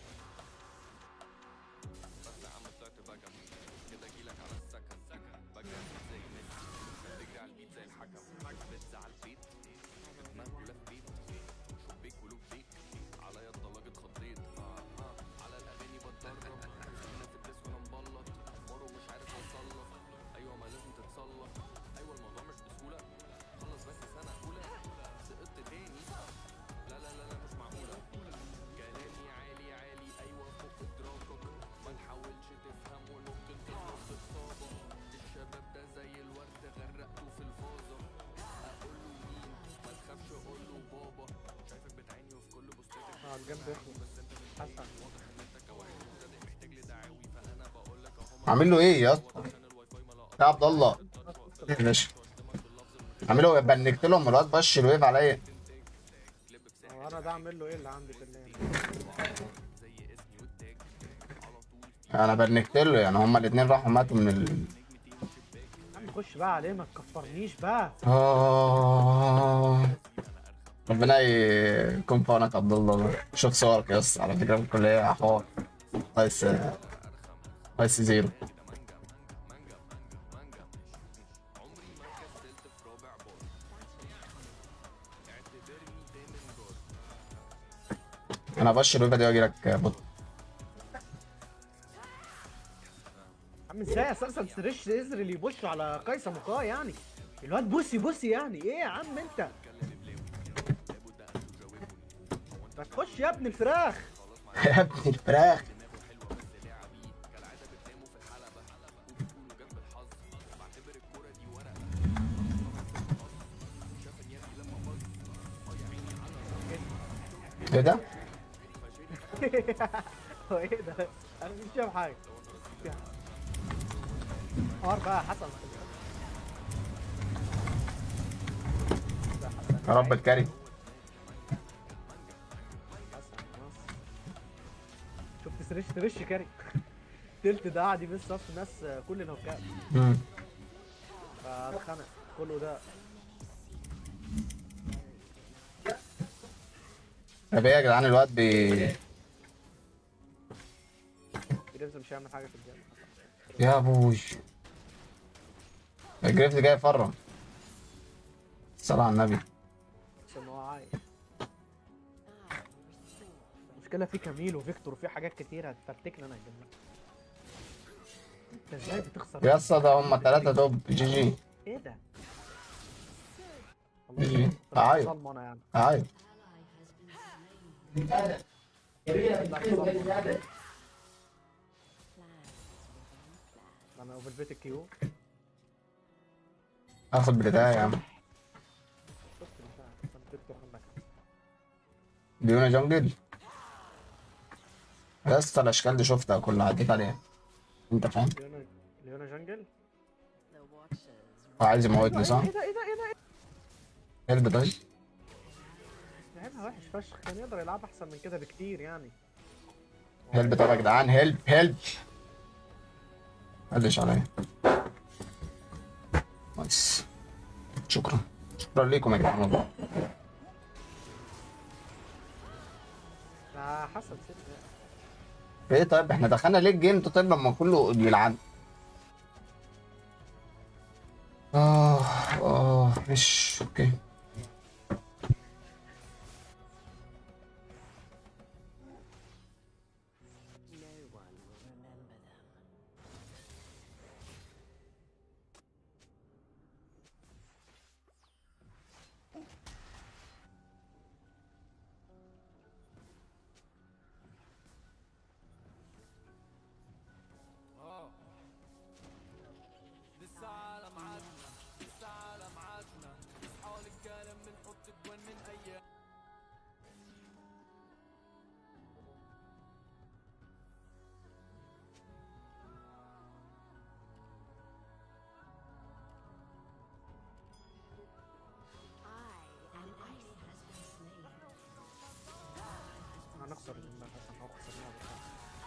A: اه الجنب يخلص حسن
B: عامل له ايه يا اسطى يا عبد الله ايه يا باشا عامله بنكت لهم الواد بش الويف عليا
A: هو انا ده اعمل له ايه اللي عندي في الليل
B: انا بنكت له يعني هما الاثنين راحوا ماتوا من ال
A: يا عم خش بقى عليه ما تكفرنيش بقى
B: آه. ربنا يكون في عونك يا عبد الله شوف صورك يا اسطى على فكره في الكليه حوار نايس نايس زيرو انا بشر الويفا دي واجي لك بط
A: يا عم ازاي اساسا ترش ازري اللي يبش على قيصر مقاه يعني الواد بوسي بوسي يعني ايه يا عم انت ما تخش يا ابن الفراخ
B: يا ابن الفراخ ايه ده؟
A: هو ايه ده انا مش شايف حاجه حوار بقى يا حسن
B: يا رب الكريم
A: حسن خلاص. شفت ترش ترش كاري تلت ده قاعد يبص صف الناس كل الهوكات
B: مم.
A: فاتخنق كله ده
B: طب ايه يا جدعان الواد بي
A: جريفز مش هيعمل حاجه في الجيم
B: يا ابوي الجريفز جاي يفرم الصلاة على النبي
A: بس ان هو عايش المشكله في كميل وفيكتور وفي حاجات كتير هتفرتكنا انا يا جماعه انت ازاي بتخسر
B: يا اسطى ده هم ثلاثة توب جي جي
A: ايه ده
B: جي.
A: والله
B: عايز.
A: ظلمه انا يعني
B: عادي
A: انا اوفر بيت الكيو
B: اخد بداية يا عم
A: شفت البتاع انا فيكتور عندك
B: ديونا جنجل يا اسطى الاشكال دي شفتها كلها عديت عليها انت فاهم
A: ليونا ليونا جنجل
E: The watchers
B: هو عايز يموتني صح؟
A: ايه ده ايه ده ايه ده
B: هلب طيب
A: لعبها وحش فشخ كان يقدر يلعب احسن من كده بكتير يعني
B: هلب طب يا جدعان هلب هلب قلش عليا نايس شكرا شكرا ليكم يا جدعان والله
A: ده حسن ست
B: ايه طيب احنا دخلنا ليه الجيم ده طيب لما كله بيلعن اه اه مش اوكي
F: لسه على ميعادنا لسه على ميعادنا اصحى الكلام بنحط جوان من ايام
A: هنخسر المبنى عشان هو خسرناها بالفعل.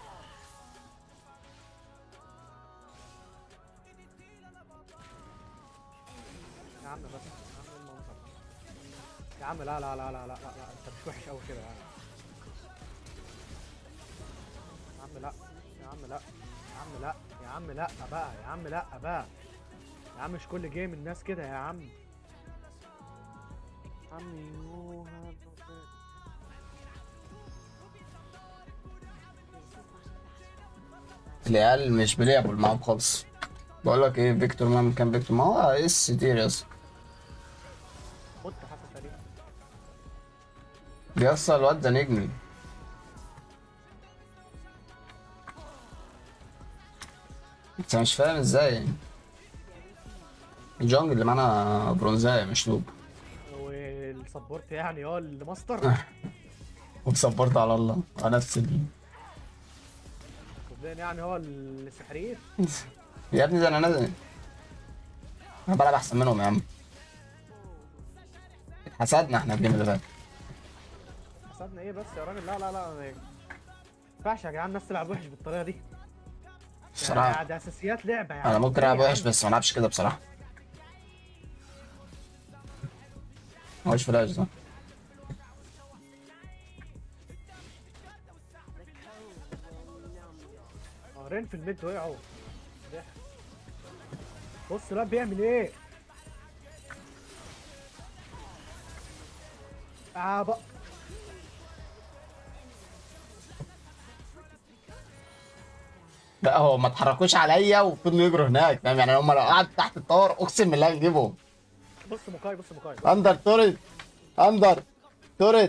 A: يا عم بس يا عم المنظر يا عم لا لا لا لا لا لا, لا. انت مش وحش قوي كده يعني يا عم لا يا عم لا يا عم لا يا عم لا بقى يا عم لا بقى يا عم مش كل جيم الناس كده يا عم عمي يو هاد
B: العيال مش بيلعبوا معاهم خالص بقول لك ايه فيكتور مهما كان فيكتور ما هو اس تير يا اسطى
A: خد حسن تقريبا
B: يا اسطى الواد ده نجمي انت مش فاهم ازاي يعني الجونج اللي معانا برونزايه مش نوب
A: والسبورت يعني اه الماستر
B: وصبرت على الله على نفس ال...
A: صدقني يعني هو السحرير
B: يا ابني ده انا نازل انا بلعب احسن منهم يا عم اتحسدنا احنا الجيم اللي فات
A: حسبنا ايه بس يا راجل لا لا لا ما ينفعش يا جدعان الناس تلعب وحش بالطريقه دي
B: بصراحه
A: يعني ده اساسيات لعبه يعني
B: انا ممكن العب
A: إيه يا
B: وحش
A: عم؟
B: بس ما العبش كده بصراحه مش فلاش ده
A: اه رين في الميد وقعوا ضحك. بص الواد بيعمل ايه اه بقى
B: لا هو ما اتحركوش عليا وفضلوا يجروا هناك فاهم يعني هم لو قعدوا تحت الطور اقسم بالله يجيبهم
A: بص مكاي بص مكاي
B: اندر توريت اندر توريت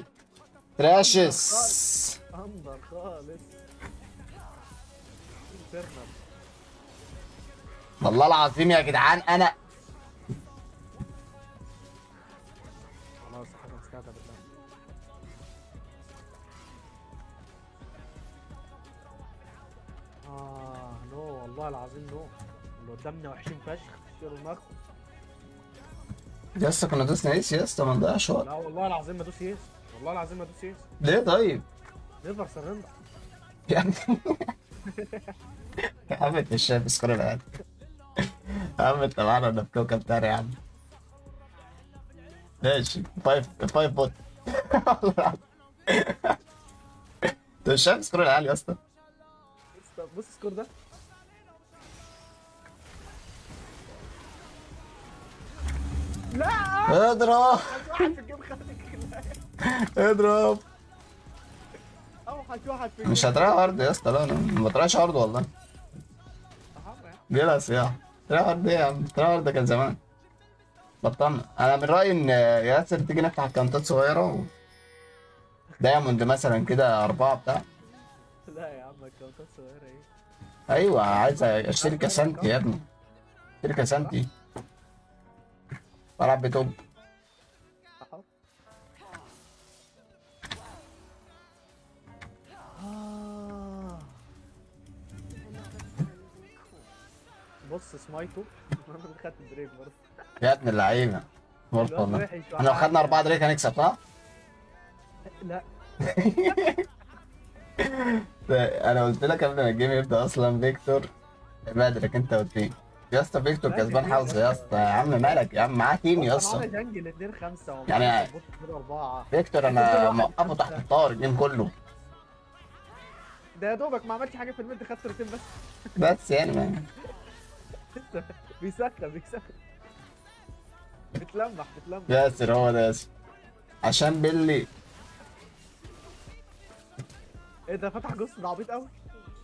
B: تراشس
A: اندر خالص انترنال
B: والله العظيم يا جدعان انا
A: خلاص حاجه مستهدى بالله اه نو والله العظيم نو اللي قدامنا وحشين فشخ اشتروا دماغكم
B: يا اسطى كنا دوسنا ايس يا اسطى ما نضيعش وقت
A: لا والله العظيم ما دوس يس والله العظيم ما دوس يس
B: ليه طيب
A: نيفر سرندر
B: يعني يا عم انت مش شايف سكور العيال يا عم انت معانا ولا في كوكب تاني يا عم ماشي فايف فايف بوت والله العظيم. انت مش شايف سكور العيال يا اسطى
A: بص بص السكور ده لا
B: اضرب
A: واحد في الجيم خد الكلاية.
B: اضرب
A: اوحش واحد في
B: مش
A: الجيم.
B: هتراقي ارض يا اسطى لا انا ما بطلعش ارض والله
A: أهو يعني.
B: بيلعب سياحة تراقي ارض ايه يا عم تراقي ارض كان زمان بطلنا انا من رايي ان ياسر تيجي نفتح اكونتات صغيره و... دايموند مثلا كده اربعه بتاع
A: لا يا عم الكاونتات صغيرة ايه
B: ايوه عايز اشتري كاسانتي يا ابني اشتري كاسانتي بلعب بتوب
A: اهو آه. بص سمايتو انا اللي خدت بريك برضه
B: يا ابن اللعيبه
A: الواد
B: والله
A: وحش
B: احنا لو خدنا اربعه دريك هنكسب صح؟
A: لا
B: انا قلت لك قبل ما الجيم يبدا اصلا فيكتور بدرك انت قلت لي يا اسطى فيكتور كسبان حظ يا اسطى يا عم مالك يا عم معاه تيم يا
A: بص، أنا
B: اسطى
A: معايا جنجل 2 5
B: يعني-
A: بص كده 4
B: فيكتور انا موقفه تحت الطار الجيم كله
A: ده يا دوبك ما عملش حاجه في الميد خد صورتين بس
B: بس يعني ما
A: بيسخن بيسخن بتلمح بتلمح
B: ياسر هو ده ياسر عشان بيلي
A: ايه ده فتح جص ده عبيط قوي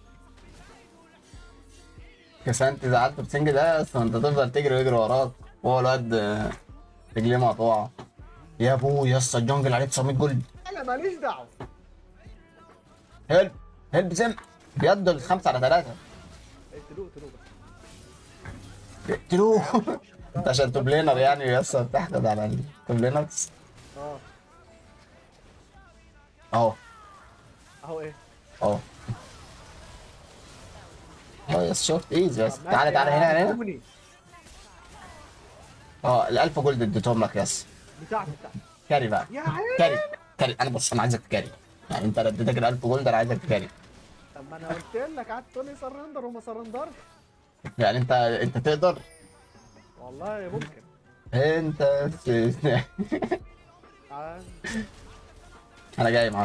B: كسانت زعلت بسنج ده اصلا انت تفضل تجري ويجري وراك وهو الواد آه، رجليه مقطوعه يا ابوي يا اسطى الجونجل عليه 900 جولد
A: انا ماليش دعوه
B: هيلب هيلب زم بيد الخمسة على ثلاثة
A: اقتلوه اقتلوه بس
B: اقتلوه انت عشان توب لينر يعني يا اسطى بتحقد على التوب لينرز
A: اه
B: اهو
A: اهو ايه
B: اهو اهو يس شفت ايزي يس تعالى تعالى هنا هنا
A: أمني.
B: اه ال 1000 جولد اديتهم لك يس
A: بتاعتي بتاعتي
B: كاري بقى
A: يا عيني
B: كاري كاري انا بص انا عايزك تكاري يعني انت اديتك ال 1000 جولد انا عايزك تكاري
A: طب ما انا قلت لك قعدت تقول لي سرندر وما سرندرش
B: يعني انت انت تقدر
A: والله ممكن
B: انت
A: تعال.
B: انا جاي معاك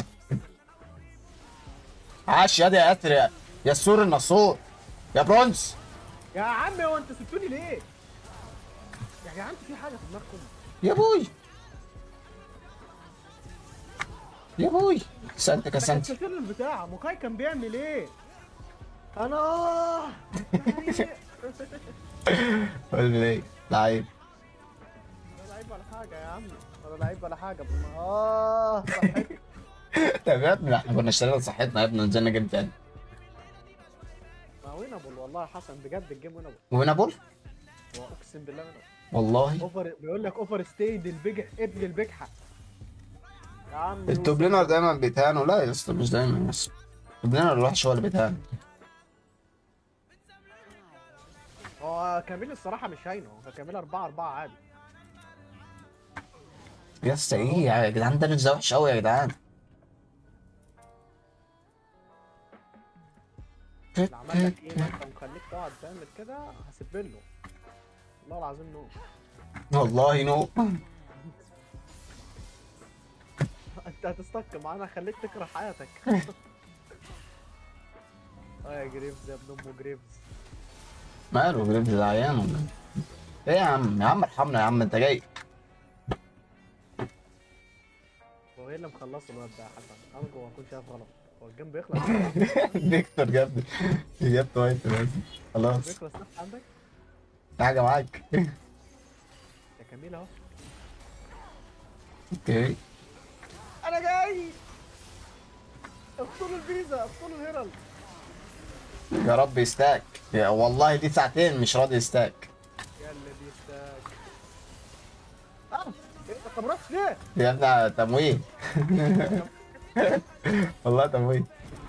B: عاش يا دي يا ياسر يا يا السور النصور يا برونز
A: يا عم هو انت سبتوني ليه؟ يا جدعان انتوا في حاجه في دماغكم
B: يا بوي يا بوي كسنت كسنت
A: كسرت له البتاع موكاي كان بيعمل ايه؟ انا يعني
B: قول لي ليه لعيب
A: ولا لعيب ولا حاجه يا عم ولا لعيب ولا حاجه بما- اه صحيت
B: طب يا ابني احنا كنا اشترينا صحتنا يا ابني نزلنا جيم تاني
A: ما وينابل والله يا حسن بجد الجيم وينابل
B: وينابول
A: هو اقسم بالله وينابل
B: والله
A: اوفر بيقول لك اوفر ستيد البجح ابن البجحه يا عم
B: التوب لينر دايما بيتهانوا لا يا اسطى مش دايما بس التوب لينر الوحش هو اللي بيتهان
A: هو كامل الصراحه مش هاينه هو كامل 4 4 عادي
B: يا اسطى ايه يا جدعان ده ده وحش قوي يا جدعان
A: اللي عمل لك ايه ما انت مخليك تقعد تعمل كده هسيب له والله العظيم نو
B: والله نو
A: انت هتستك معانا خليك تكره حياتك اه يا جريفز يا ابن امه جريفز
B: ماله جريمز ده عيان ولا ايه؟ ايه يا عم يا عم ارحمنا يا عم انت جاي
A: هو ايه اللي مخلصه الواد ده يا حسن ارجو ما اكون شايف غلط هو الجيم بيخلص
B: فيكتور جاب جاب وايت بس خلاص
A: بيخلص تحت عندك
B: في حاجه معاك
A: يا كميل اهو
B: اوكي
A: انا جاي اقتلوا الفيزا اقتلوا الهيرالد
B: يا رب يستاك يا والله دي ساعتين مش راضي يستاك
A: يا اللي بيستاك اه إيه، انت ما رحتش ليه؟
B: يا ابني تمويه والله تمويه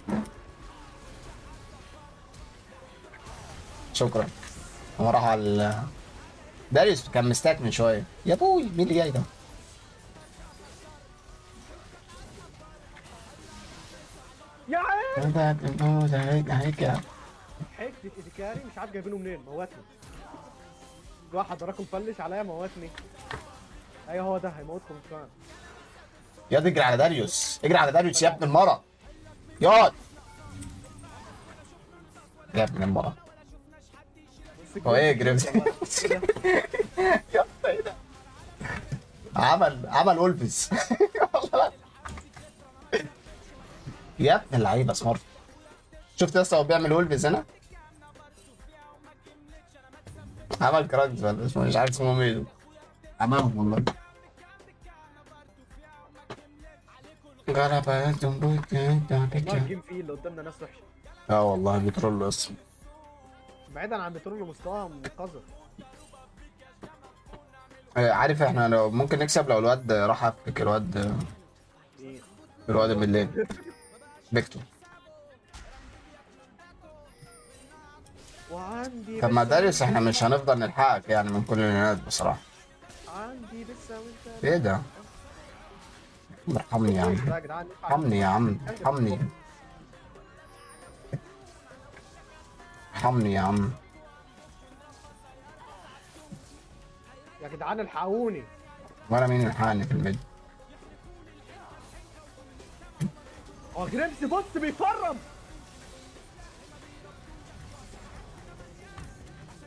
B: شكرا هو راح على ال- داريوس كان مستاك من شويه يا ابوي مين اللي جاي ده؟
A: يا عين
B: هيك
A: حته ايديكاري مش عارف جايبينه منين موتني واحد وراكم فلش عليا موتني ايوه هو ده هيموتكم كمان
B: ياض اجري على داريوس اجري على داريوس يا ابن المرة ياض يا ابن المرة هو ايه جريمز يا اسطى ايه ده عمل عمل ولفز والله. يا ابن اللعيبه سمارت شفت يا اسطى هو بيعمل ولفز هنا عمل كرانز ولا اسمه مش عارف اسمه ايه عملهم والله غلبة
A: والله الجيم فيه اللي قدامنا ناس وحشه
B: اه والله بيترول اصلا
A: بعيدا عن بترول مستواهم قذر
B: آه، عارف احنا لو ممكن نكسب لو الواد راح افك الواد
A: ايه
B: الواد بالليل فيكتور
A: وعندي
B: طب ما
A: بس-
B: داريوس احنا مش هنفضل نلحقك يعني من كل الناس بصراحة
A: عندي لسه وانت
B: ايه ده؟ ارحمني يا عم
A: يا جدعان ينفع-
B: ارحمني يا عم ارحمني ارحمني يا عم
A: يا جدعان الحقوني
B: وانا مين يلحقني في الفيديو
A: هو جريمس بص بيفرم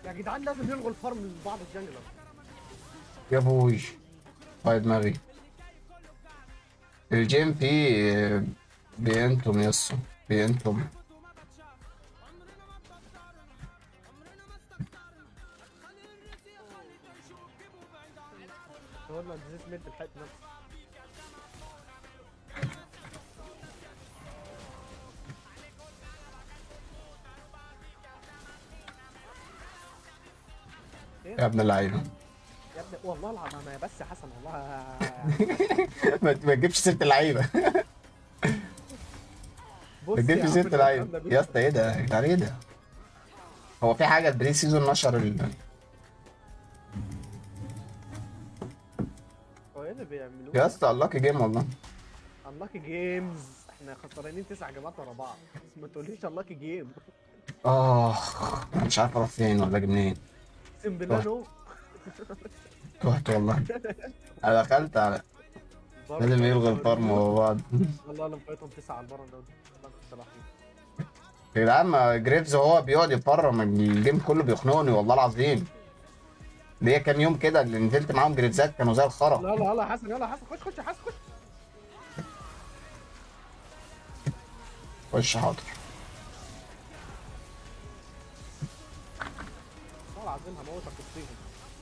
A: يا جدعان لازم يلغوا الفارم لبعض الجنجلر
B: يا ابوي باي دماغي الجيم فيه بينتم يسو بينتم
A: هو اللي نزلت ميد الحته نفسه
B: يا ابن اللعيبه
A: يا ابني والله العظيم انا بس يا حسن والله
B: ما ما تجيبش سيره اللعيبه
A: بص
B: ما تجيبش
A: عم
B: سيره اللعيبه
A: الكلام ده
B: يا اسطى ايه ده يا جدعان ايه ده هو في حاجه البري سيزون نشر ال...
A: هو ايه اللي بيعملوه
B: يا اسطى الله جيم والله
A: انلاكي جيمز احنا خسرانين تسع جيمات ورا بعض بس ما تقوليش انلاكي جيم
B: اه أنا مش عارف اروح فين ولا اجي منين
A: اقسم بالله
B: روح.
A: نو
B: رحت والله انا دخلت على لازم يلغوا الفارم ورا بعض
A: والله انا مفايتهم تسعه على المره ده والله كنت صلاحين
B: يا جدعان ما جريفز هو بيقعد يفرم الجيم كله بيخنقني والله العظيم ليا كام يوم كده اللي نزلت معاهم جريفزات كانوا زي الخرا
A: لا لا يلا يا حسن يلا يا حسن خش خش يا حسن خش
B: خش حاضر
A: والله العظيم هموتك وسطيهم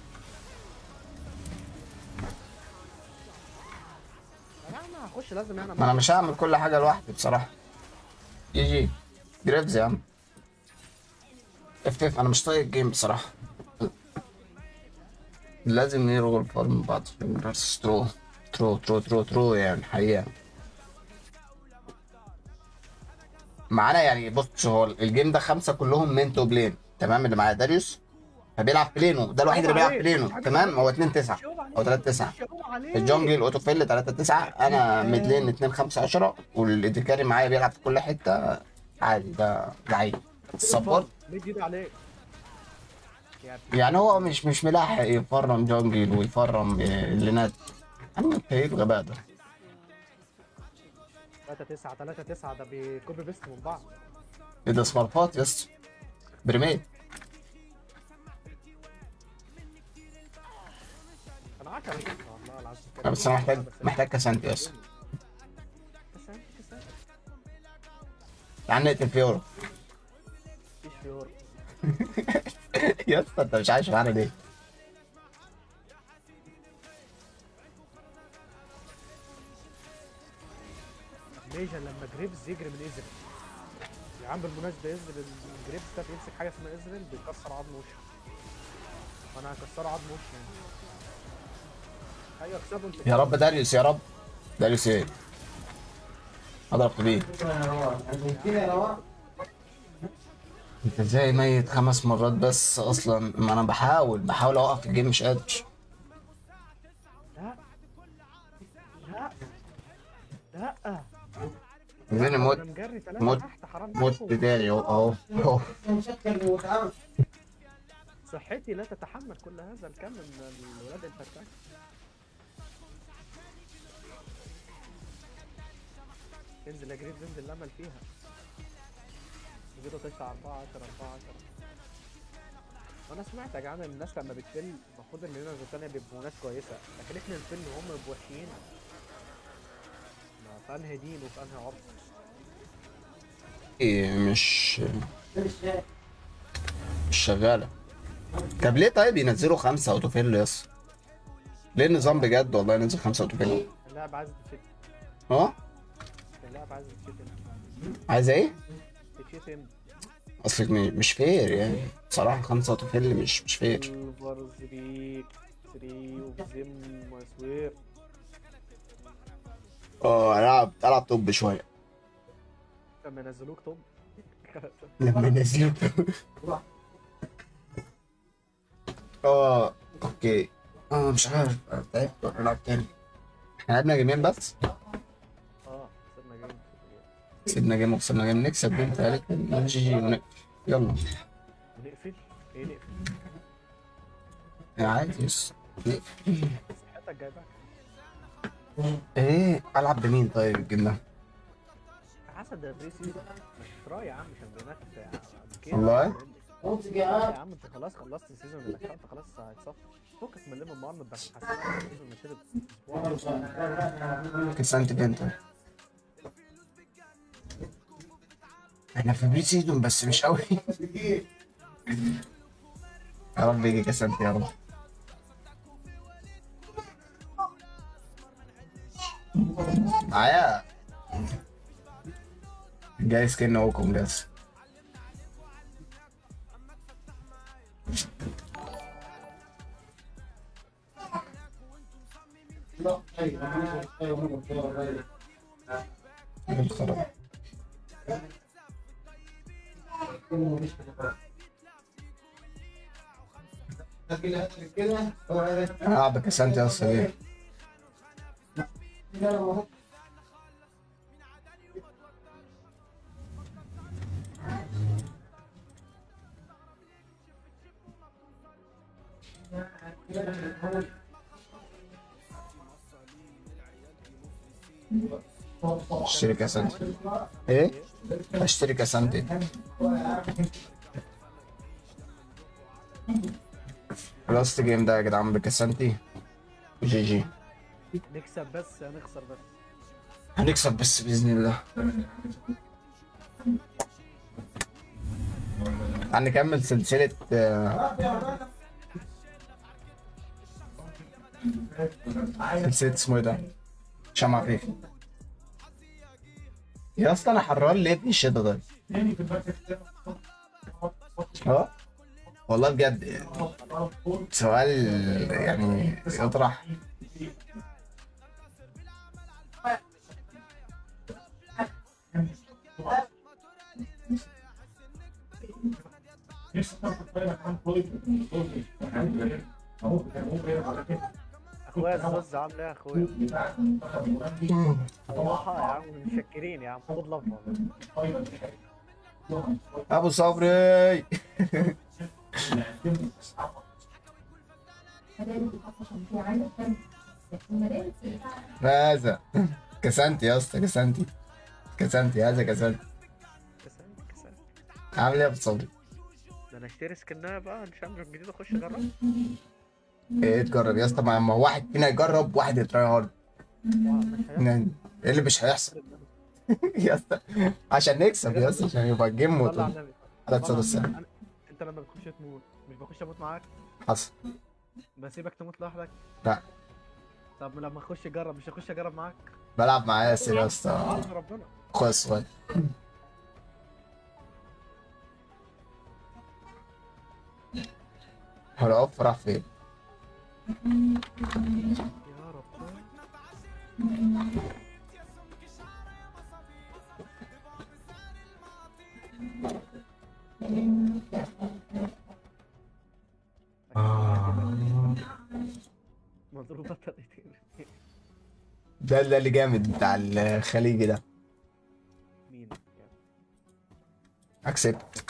A: يا جماعه هخش لازم يعني
B: ما انا مش هعمل كل حاجه لوحدي بصراحه جي جي جريفز يا عم اف اف انا مش طايق الجيم بصراحه لازم يلغوا الفارم بعد بس ترو ترو ترو ترو ترو يعني حقيقه معانا يعني بص هو الجيم ده خمسه كلهم مين تو بلين تمام اللي معايا داريوس فبيلعب بلينو ده الوحيد اللي بيلعب بلينو تمام هو 2 9 او 3 9 الجونجل اوتو فيل 3 9 انا ميد لين 2 5 10 والاديكاري معايا بيلعب في كل حته عادي ده لعيب السبورت
A: ليه جديد عليك يا
B: يعني هو مش مش ملاحق يفرم جونجل ويفرم اللينات عم انت ايه الغباء ده
A: 3 9 3 9 ده بيكوبي بيست من بعض
B: ايه ده سمارفات يا اسطى بريميد
A: انا 10 والله العظيم
B: لا، بس انا محتاج محتاج كاسانتي يا اسطى
A: كسان كسان
B: تعال نقتل فيورو
A: مفيش فيور
B: يا اسطى انت مش عايش معانا ليه؟
A: ميجا لما جريبز يجري من ازريل يا عم بالمناسبه ازريل الجريبز ده بيمسك حاجه اسمها ازريل بيكسر عظم وشه وانا هكسره عظم وشه يعني ايوه اكسبه انت
B: يا رب داريوس يا رب داريوس ايه؟ اضرب بيه انت ازاي ميت خمس مرات بس اصلا ما انا بحاول بحاول اوقف الجيم مش قادر
A: لا لا لا
B: فين
A: انا
B: موت
A: مجري ثلاثه
B: موت-
A: تحت حرام
B: موت
A: عليكم.
B: تاني اهو اهو اهو
A: صحتي لا تتحمل كل هذا الكم من الولاد الفتاك انزل يا جريب انزل الامل فيها كده تسعة 4 10 4 10 وانا سمعت يا جدعان ان الناس لما بتفل المفروض ان هنا الثانيه بيبقوا ناس كويسه لكن احنا نفل وهم بيبقوا وحشين ما في انهي دين وفي انهي عرف
B: إيه مش مش شغالة طب ليه طيب ينزلوا خمسة اوتوفيل يا اسطى؟ ليه النظام بجد والله ينزل خمسة اوتوفيل؟
A: اللاعب عايز تتشتم
B: اه؟
A: اللاعب عايز تتشتم
B: عايز ايه؟
A: تتشتم
B: اصلك م- مش فير يعني بصراحة خمسة اوتوفيل مش مش فير
A: سيلفر زريك ثري وزم وسوير
B: اه العب العب توب شوية
A: لما ينزلوك طب
B: لما ينزلوا اه اوكي اه مش عارف أنا تعبت ولا العب تاني احنا لعبنا جيمين بس
A: اه سيبنا جيم
B: سيبنا جيم وخسرنا جيم نكسب جيم تالت جي جي ونقفل يلا
A: ونقفل ايه نقفل
B: عادي يس نقفل
A: صحتك جايبك
B: ايه العب بمين طيب الجيم ده؟
A: حسن ده بريسي مش راي يا عم شامبيونات يا عم. كده.
B: والله؟
A: يا عم انت خلاص خلصت السيزون اللي انت خلاص هيتصفى فكك من اللي من مارنت ده حاسس ان السيزون اللي اسبوع
B: كسانتي بنت احنا في بري سيزون بس مش قوي يا رب يجي كسانتي يا رب معايا جاي سكن اوكم بس الخرا اه بكسانتي اصلا ليه اشتري كاسانتي ايه اشتري كاسانتي لاست جيم ده يا جدعان بكاسانتي جي جي
A: نكسب بس هنخسر بس
B: هنكسب بس باذن الله هنكمل سلسلة آه، سلسلة اسمه ايه ده؟ شمع فيك يا اسطى انا حران ليه في الشتا ده؟ اه والله بجد سؤال يعني يطرح
A: اخويا الزوز عامل ايه يا اخويا؟ صراحة يا عم متشكرين يا عم خد لفظة
B: ابو صبري هذا كسانتي يا اسطى كسانتي كسانتي هذا كسانتي
A: كسلت كسلت
B: عامل ايه يا ابو صبري؟
A: ده انا اشتري سكنها بقى الشامبيون الجديد اخش اجرب
B: ايه تجرب يا اسطى ما ما واحد فينا يجرب واحد يتراي هارد ن- ايه اللي مش هيحصل يا اسطى عشان نكسب يا اسطى عشان يبقى الجيم
A: صلى على
B: موت
A: النبي
B: على تصاد
A: والله
B: السنة
A: أنا- انت لما بتخش تموت مش بخش اموت معاك
B: حصل
A: بسيبك تموت لوحدك
B: لا
A: طب لما اخش اجرب مش هخش اجرب معاك
B: بلعب مع ياسر يا اسطى
A: عظم ربنا
B: اخويا الصغير هرقف راح فين؟
A: يا رب مضروبة طلقتين
B: ده ده اللي جامد بتاع الخليجي ده
A: مين
B: اكسبت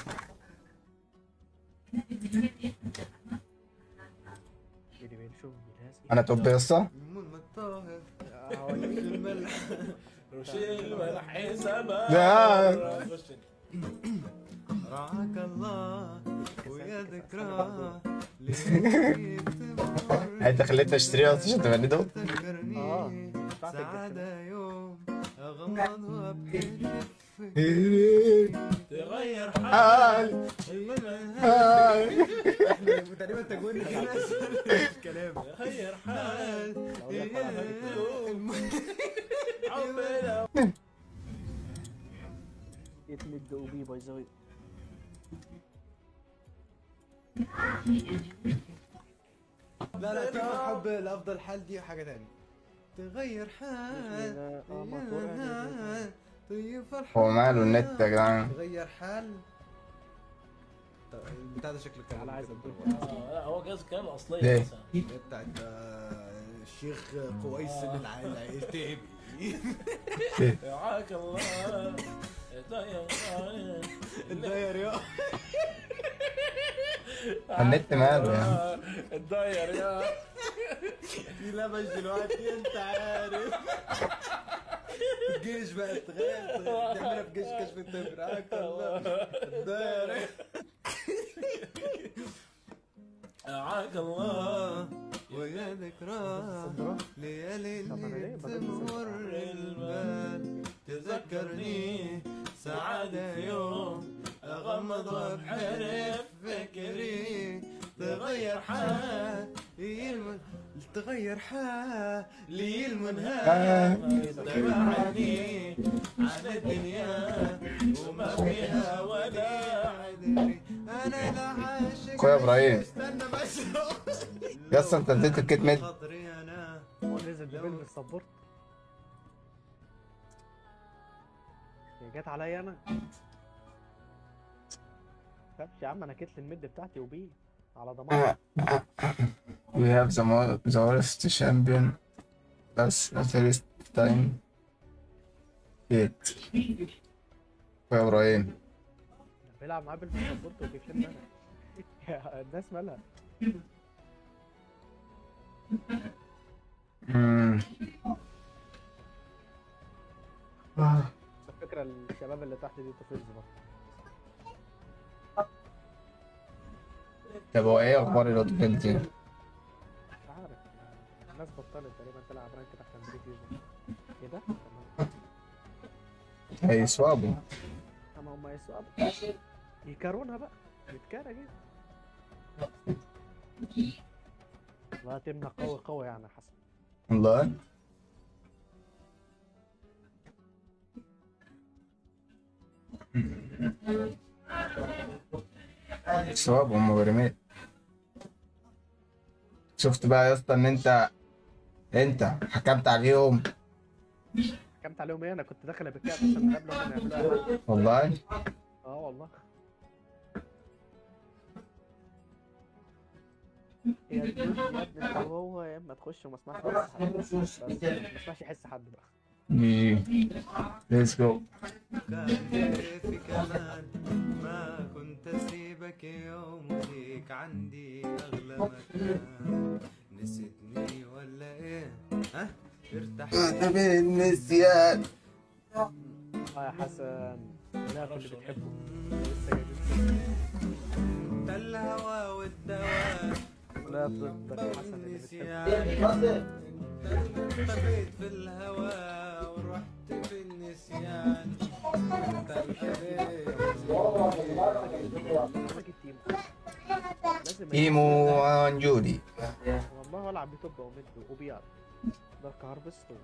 A: اللي بينشوف لازم
B: انا توب يا اسطى
D: من الطاهر
A: هقول لك.
D: الملح
C: روشيل ملح سما
B: لا.
D: رعاك الله ويا ذكراه
B: انت خليتني اشتري اصلا عشان تبنده
A: اه
D: تذكرني
A: بتاعت
D: سعادة يوم أغمض وأبكي
C: تغير
B: حال حال
D: تقريبا تقولي كده الكلام
C: تغير حال
D: حال
A: يتمد اوبي باي ذا واي
D: لا لا تبقى الحب لأفضل حال دي حاجة تانية تغير حال
A: اه مطور
D: حال طيب فرحان
B: هو ماله النت يا جدعان
D: تغير حال طب البتاع ده شكله كان
A: انا عايز اقول
C: لا هو جاز كان
B: ليه؟
C: اصليه مثلا
D: بتاعت آه، الشيخ قويس من العائلة التهبي
C: رعاك الله تغير حال
D: الداير يا
B: النت ماله يعني
C: الداير يا
D: في لبش دلوقتي انت عارف الجيش بقى تغير تعملها في جيش كشف الطب رعاك الله الداير أعاك الله ويا ذكرى ليالي
A: طب أنا ليه بدل
D: تمر البال تذكرني سعادة يوم أغمض وبحرف فكري تغير حالي الم... تغير حالي المنهار تبعني عن الدنيا وما فيها ولا عذري انا لا عاشق
B: اخويا ابراهيم
D: استنى بس
B: يا اسطى انت اديت الكيت ميد
D: خاطري انا
A: هو نزل ببيل بالسبورت هي جت عليا انا خافش يا عم انا كتل الميد بتاعتي وبيه على ضمانتي
B: We have the, mo- the worst champion That's the first time Yet اخويا ابراهيم
A: بيلعب معاه بالسبورت وبيكلمني انا يا الناس مالها
B: مم. آه.
A: الفكره الشباب اللي تحت دي تفز بقى
B: طب هو ايه اخبار الاوتوفيل دي؟
A: مش عارف الناس بطلت تقريبا تلعب رانك تحت بري سيزون ايه ده؟ تمام.
B: هيسوابوا
A: اما هم يسوقوا يكرونا بقى يتكارى جدا لا تمنع قوي قوي يعني يا حسن
B: والله سواب هم برميل شفت بقى يا اسطى ان انت انت حكمت عليهم
A: حكمت عليهم ايه انا كنت داخل بالكعب عشان قبل ما يعملوا حاجه
B: والله
A: اه والله يا ابني يا ابني انت وهو يا اما تخش وما اسمعش حد بس ما اسمعش يحس حد بقى
B: جي ليتس جو
D: كان في كمان ما كنت اسيبك يوم ليك عندي اغلى مكان نسيتني ولا ايه ها ارتحت
B: بالنسيان
A: اه يا حسن لا في اللي بتحبه لسه جاي
D: انت الهوى والدواء
A: لا ضدك يا حسن اللي بتحبه
D: النسيان انت اختفيت في الهوى ورحت في النسيان انت الحبيب
A: محتاج التيم لازم
B: ايمو وانجودي
A: والله هو العب بيتوب وميد وبي ار دارك هارفست و...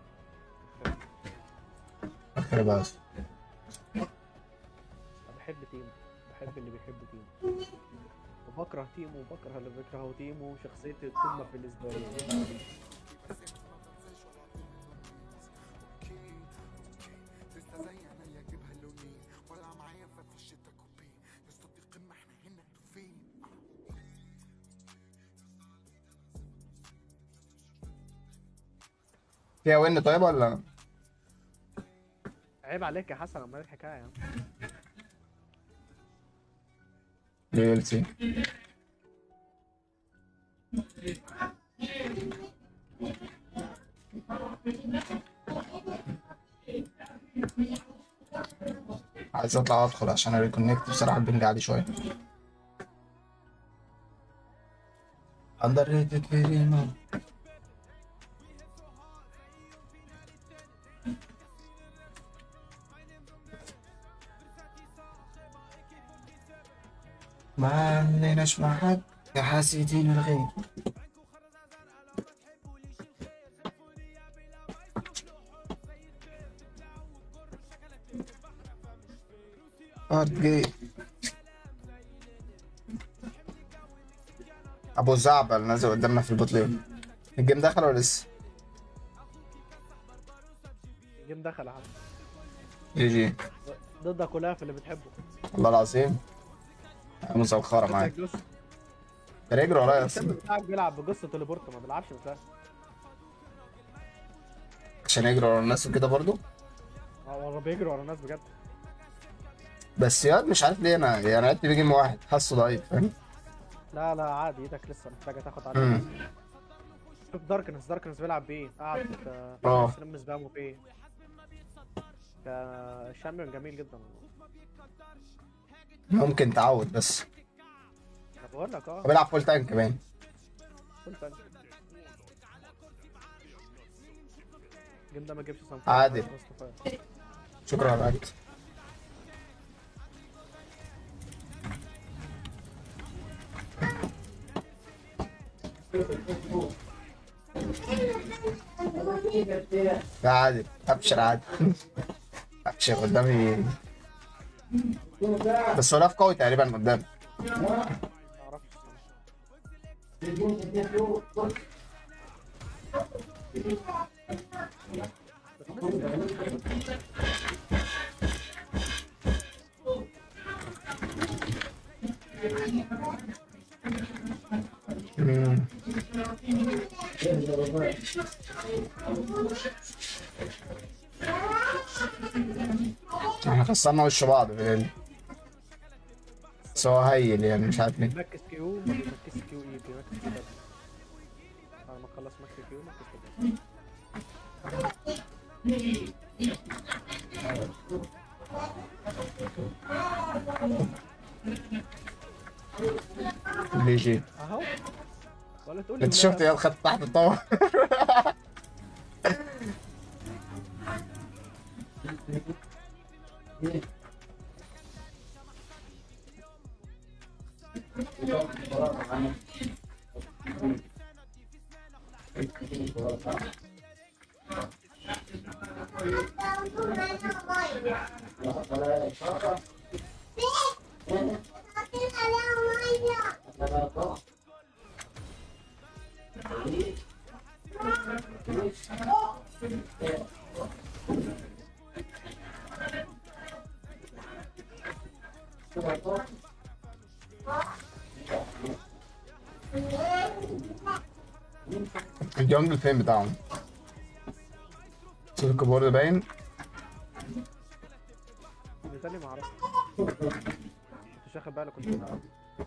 B: اخر بس
A: أنا بحب تيم بحب اللي بيحب تيم وبكره تيم وبكره اللي بيكرهوا تيم وشخصيتي القمة في الإسبانية
B: فيها وين طيب ولا
A: عيب عليك يا حسن امال الحكاية يا عم
B: ليلتي عايز اطلع وادخل عشان اريكونكت بصراحه البنج عالي شويه اندر ريتد فيري much ما عليناش مع حد يا حاسدين الغير ارض جي ابو زعبل نازل قدامنا في البوتلين الجيم دخل ولا لسه؟
A: الجيم دخل يا حسن
B: جي جي
A: ضدك كلها في اللي بتحبه
B: والله العظيم مسخرة معاك
A: ضدك جوست
B: رجل ورايا يا
A: الشاب
B: اسطى
A: بتاعك بيلعب بجوست تليبورت ما بيلعبش مساس
B: عشان يجري ورا الناس وكده برضو
A: هو بيجري ورا الناس بجد
B: بس ياد مش عارف ليه انا يعني لعبت بيجيم واحد حاسه ضعيف فاهم
A: لا لا عادي ايدك لسه محتاجه تاخد
B: مم.
A: عليها شوف داركنس داركنس بيلعب بايه قاعد
B: اه.
A: يلم سبامه بايه الشامبيون جميل جدا
B: ممكن تعود بس
A: أنا بقول لك اه
B: وبيلعب فول تانك كمان
A: فول تانك الجيم ده ما جابش صنف
B: عادل. شكرا يا راجل يا عادل ابشر عادل ابشر قدامي بس هو لاف قوي تقريبا قدامي
A: معرفش
B: مم. احنا خسرنا وش بعض في ال- بس هو هيل يعني مش عارف ليه
A: مركز كيو ما بيركزش كيو اي بيركز كيو بس بعد ما تخلص ماكس كيو مركز كيو
B: ليه جي
A: اهو ولا تقول لي
B: انت شفت
A: لا.
B: ايه الخط تحت الطاوله الجنجل فين بتاعهم صوت الكيبورد باين
A: بالتالي ما اعرفش مش واخد بالك كنت بعرف.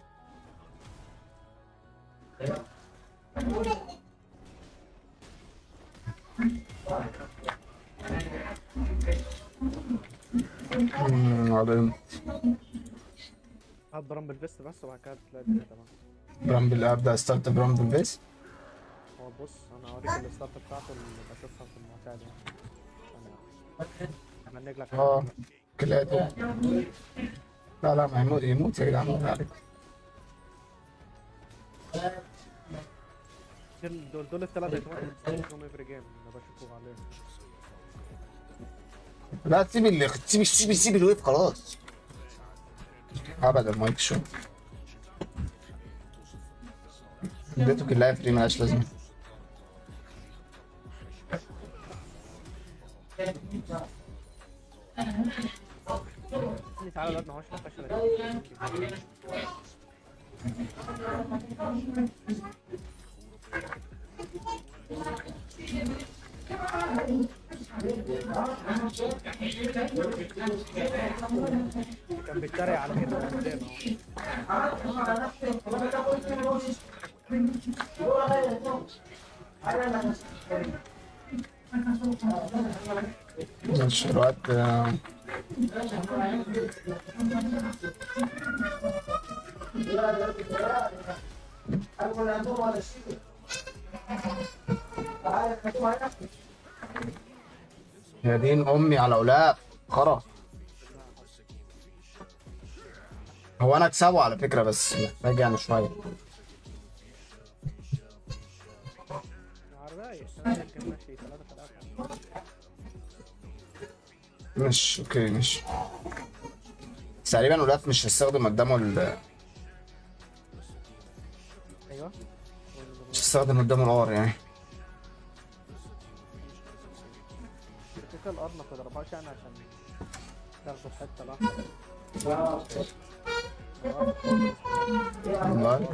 B: مم، عظيم
A: هات برامبل فيست بس وبعد كده تلاقي الدنيا تمام
B: برامبل ابدا ستارت برامبل بيس
A: هو بص انا هوريك الستارت بتاعته اللي بشوفها في المعتاد يعني احنا نجلك
B: اه كلاته لا لا ما يموت يموت يا جدعان بالله عليكم.
A: دول دول, دول الثلاث ايتمات اللي بستخدمهم افري جيم اللي بشوفه عليهم
B: لا تسيب اللي تسيب سيب سيب الويف خلاص ابدا مايك شو اديته كلها فري ملهاش لازمه
A: تعالى دلوقتي نخش نخش كان بيتريق على كده قدام اهو
B: ماشي الوقت آه، يا دين امي على اولاد خرا هو انا اكسبه على فكره بس محتاج يعني شويه
A: على الرايق انا كان ماشي 3 3
B: مش اوكي مش بس تقريبا ولاف مش هستخدم قدامه ال...
A: ايوه
B: مش هستخدم قدامه الار يعني
A: كده الارض ما تضربهاش يعني عشان تاخده في حته لوحده
B: والله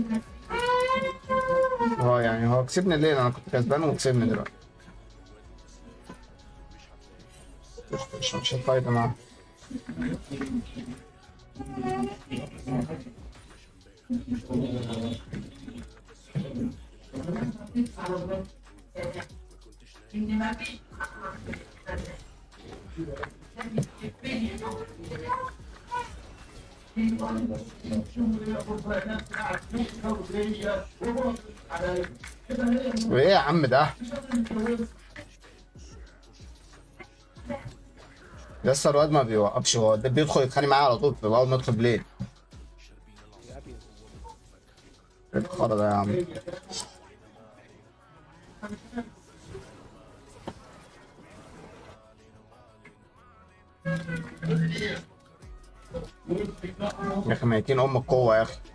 B: اه يعني هو كسبني ليه انا كنت كسبان وكسبني دلوقتي مش مش مش هتفايت معاه وايه يا عم ده لسه الواد ما بيوقفش هو ده بيدخل يتخانق معايا على طول في اول ما يدخل بليد
A: يا ابي
B: ايه الخرا ده يا عم يا اخي ميتين ام القوه يا اخي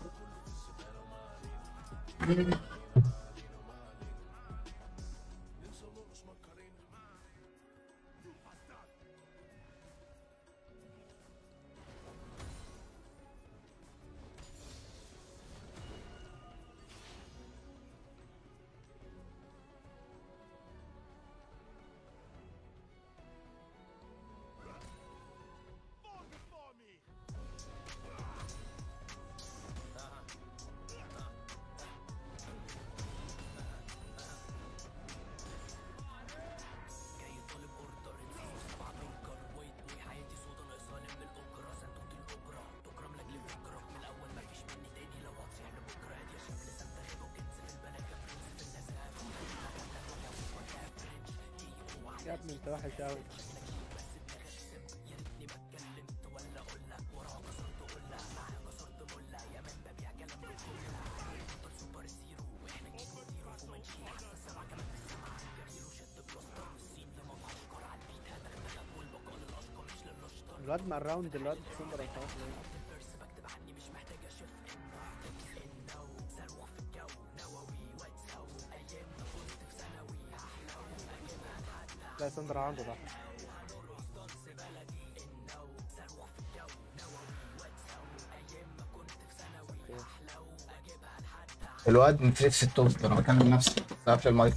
A: يا ابني انت وحش قوي الواد مع الراوند الواد سوبر انت لا سندر عنده ده
B: الواد مفرد في التوب انا بكلم نفسي قافل المايك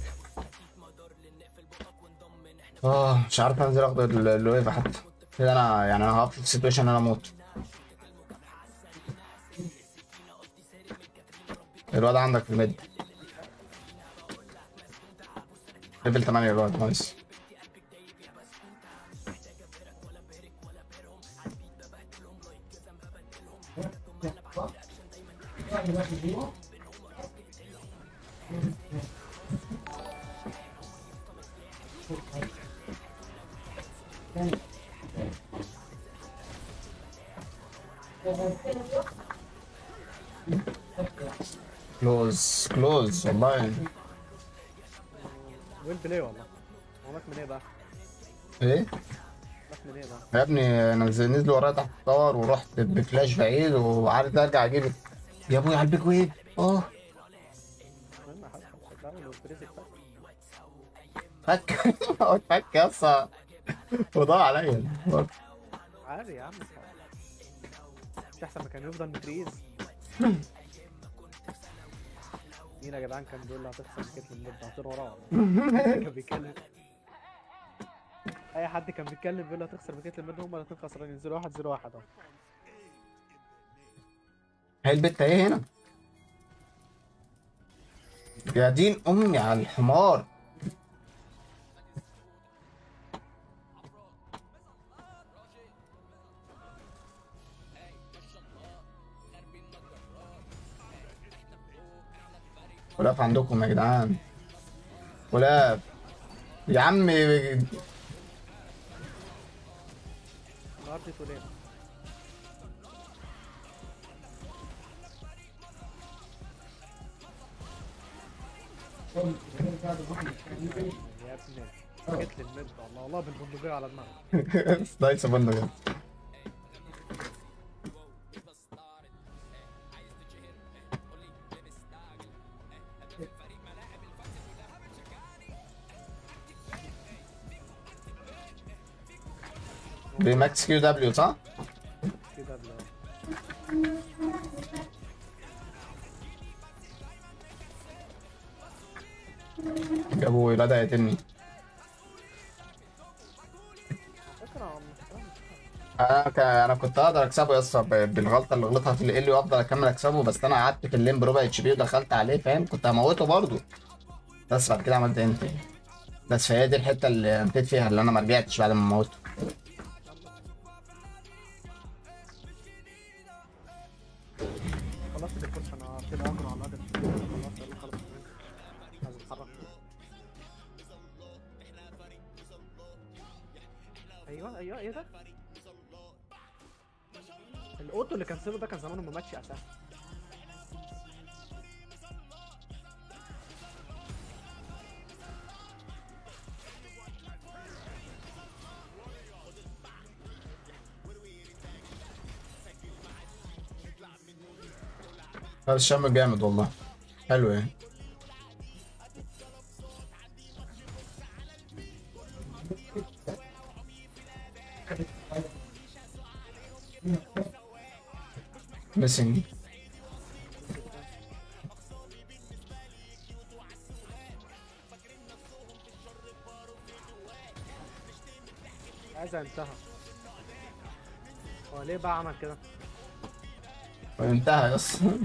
B: اه مش عارف انزل اخد ال- الويفا حتى كده انا يعني انا هقف في سيتويشن انا اموت الواد عندك في الميد ليفل 8 الواد نايس كلوز كلوز والله
A: ويل بلاي والله هو مات من ايه بقى؟
B: ايه
A: مات من ايه بقى؟
B: يا ابني نزل نزلوا ورايا تحت الطور ورحت بفلاش بعيد وعارف ارجع اجيب يا ابويا على البيج ويب اه
A: المهم يا حاج الراوند والبريزك بقى
B: فك هو فك يا اسطى وضاع عليا
A: عادي يا عم مش احسن ما كان يفضل متريز مين يا جدعان كان بيقول لي هتخسر كتل المد هطير وراه ولا إيه؟ كان بيتكلم اي حد كان بيتكلم بيقول لي هتخسر بكتل المد هما الاثنين خسرانين 0 1 0 1 اهو
B: هي البت ايه هنا يا دين امي على الحمار ولاف عندكم يا جدعان ولاف يا عم
A: النهارده تقول ايه؟ يا ابني كتل المد والله والله بالبندقية على دماغك
B: نايس يا بندق بماكس كيو دبليو صح؟
A: كده بلا
B: جابوا الواد هيقتلني
A: فكرة يا عم
B: انا ك... انا كنت اقدر اكسبه يا اسطى ب- بالغلطه اللي غلطها في ال وافضل اكمل اكسبه بس انا قعدت في اللين بربع اتش بي ودخلت عليه فاهم كنت هموته برضه بس بعد كده عملت انت بس فهي دي الحته اللي نسيت فيها اللي انا ما رجعتش بعد ما موته
A: ايوه ايوه ايه ده الاوتو اللي كنسله ده كان زمانه ما ماتش اساسا
B: هذا الشام جامد والله حلو يعني missing
A: عايز انتهى هو ليه بقى عمل كده
B: وانتهى اصلا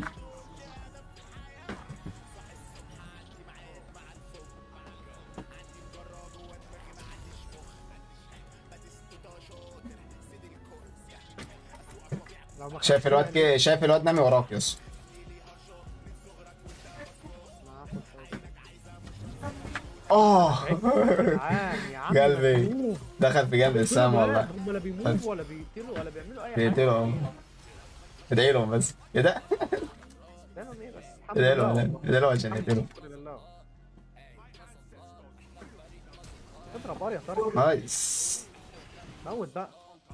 A: لو ما
B: شايف
A: خدش
B: الواد
A: بالي-
B: كده شايف الواد نامي وراك يس
A: ما آخد بالي.
B: اه
A: يا عم يا عم
B: قلبي.
A: مجنون.
B: دخل في قلب السام والله
A: هم لا بيموتوا ولا بيقتلوا ولا بيعملوا اي حاجه
B: بيقتلهم ادعي لهم بس ايه ده؟
A: بيعملوا ايه بس الحمد
B: ادعي
A: لله
B: لهم
A: والله.
B: ادعي لهم عشان يقتلوا
A: الحمد لله اضرب ار يا طارق
B: نايس
A: موت بقى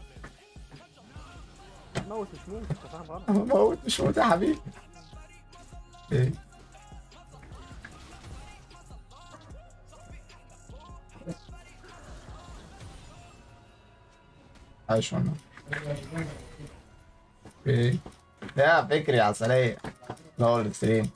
A: موت مش موت انت فاهم غلط
B: موت مش موت يا حبيبي ايه عايش والله ايه يا فكري عسلية لا الاكستريم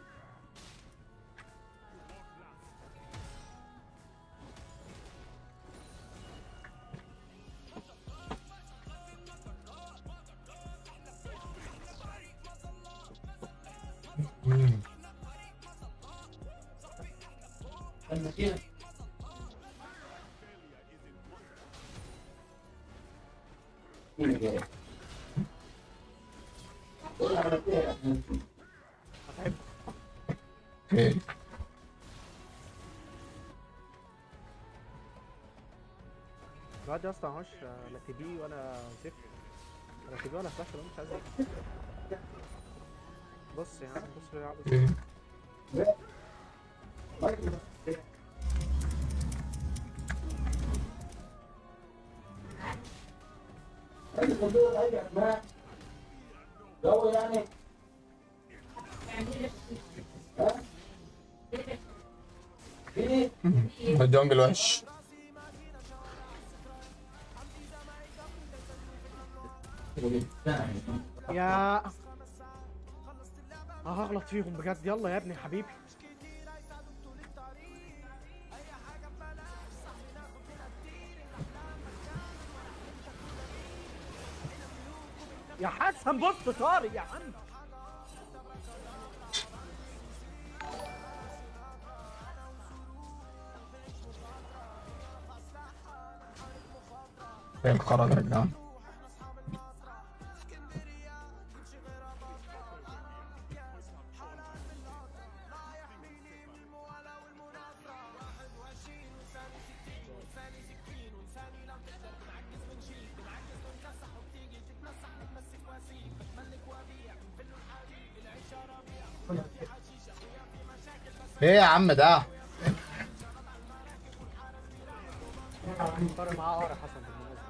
A: هتعب
B: ايه
A: الواد يا اسطى معهوش لا تي بي ولا زفت ولا تي بي ولا فلاش ولا مش عايز ايه بص يا عم بص بيلعب ازاي
B: ايه الجونجل وحش
A: يا هغلط فيهم بجد يلا يا ابني حبيبي يا حسن بص طارق يا عم
B: ايه القرار ده يا جدعان ايه يا عم ده
A: طارق معاه ار حسن بالمناسبة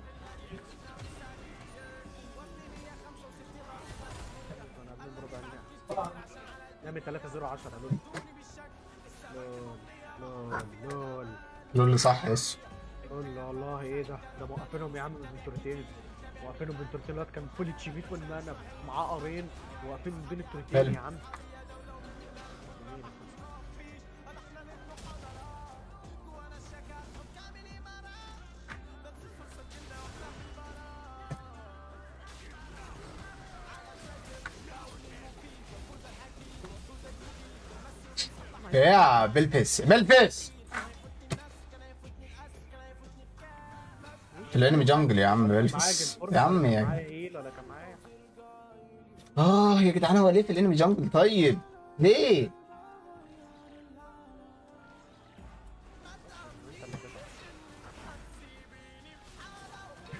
A: انا قبل بربع ساعة نعمل 3 0 10 لول لول لول
B: لول اللي صح يس
A: لول والله ايه ده ده موقفينهم يا عم بالتورتين واقفينهم بالتورتين الواد كان فول اتش بي فول مانا معاه ارين واقفين بين التورتين
B: حلو.
A: يا عم جميل.
B: يا بلبس بلبس الانمي جنجل يا عم
A: معايا
B: بلبس
A: جنفورس
B: يا عم
A: ولا كان
B: يا
A: معايا هيل ولا كان معايا
B: اه يا جدعان هو ليه في الانمي جنجل طيب ليه
A: انت اللي كده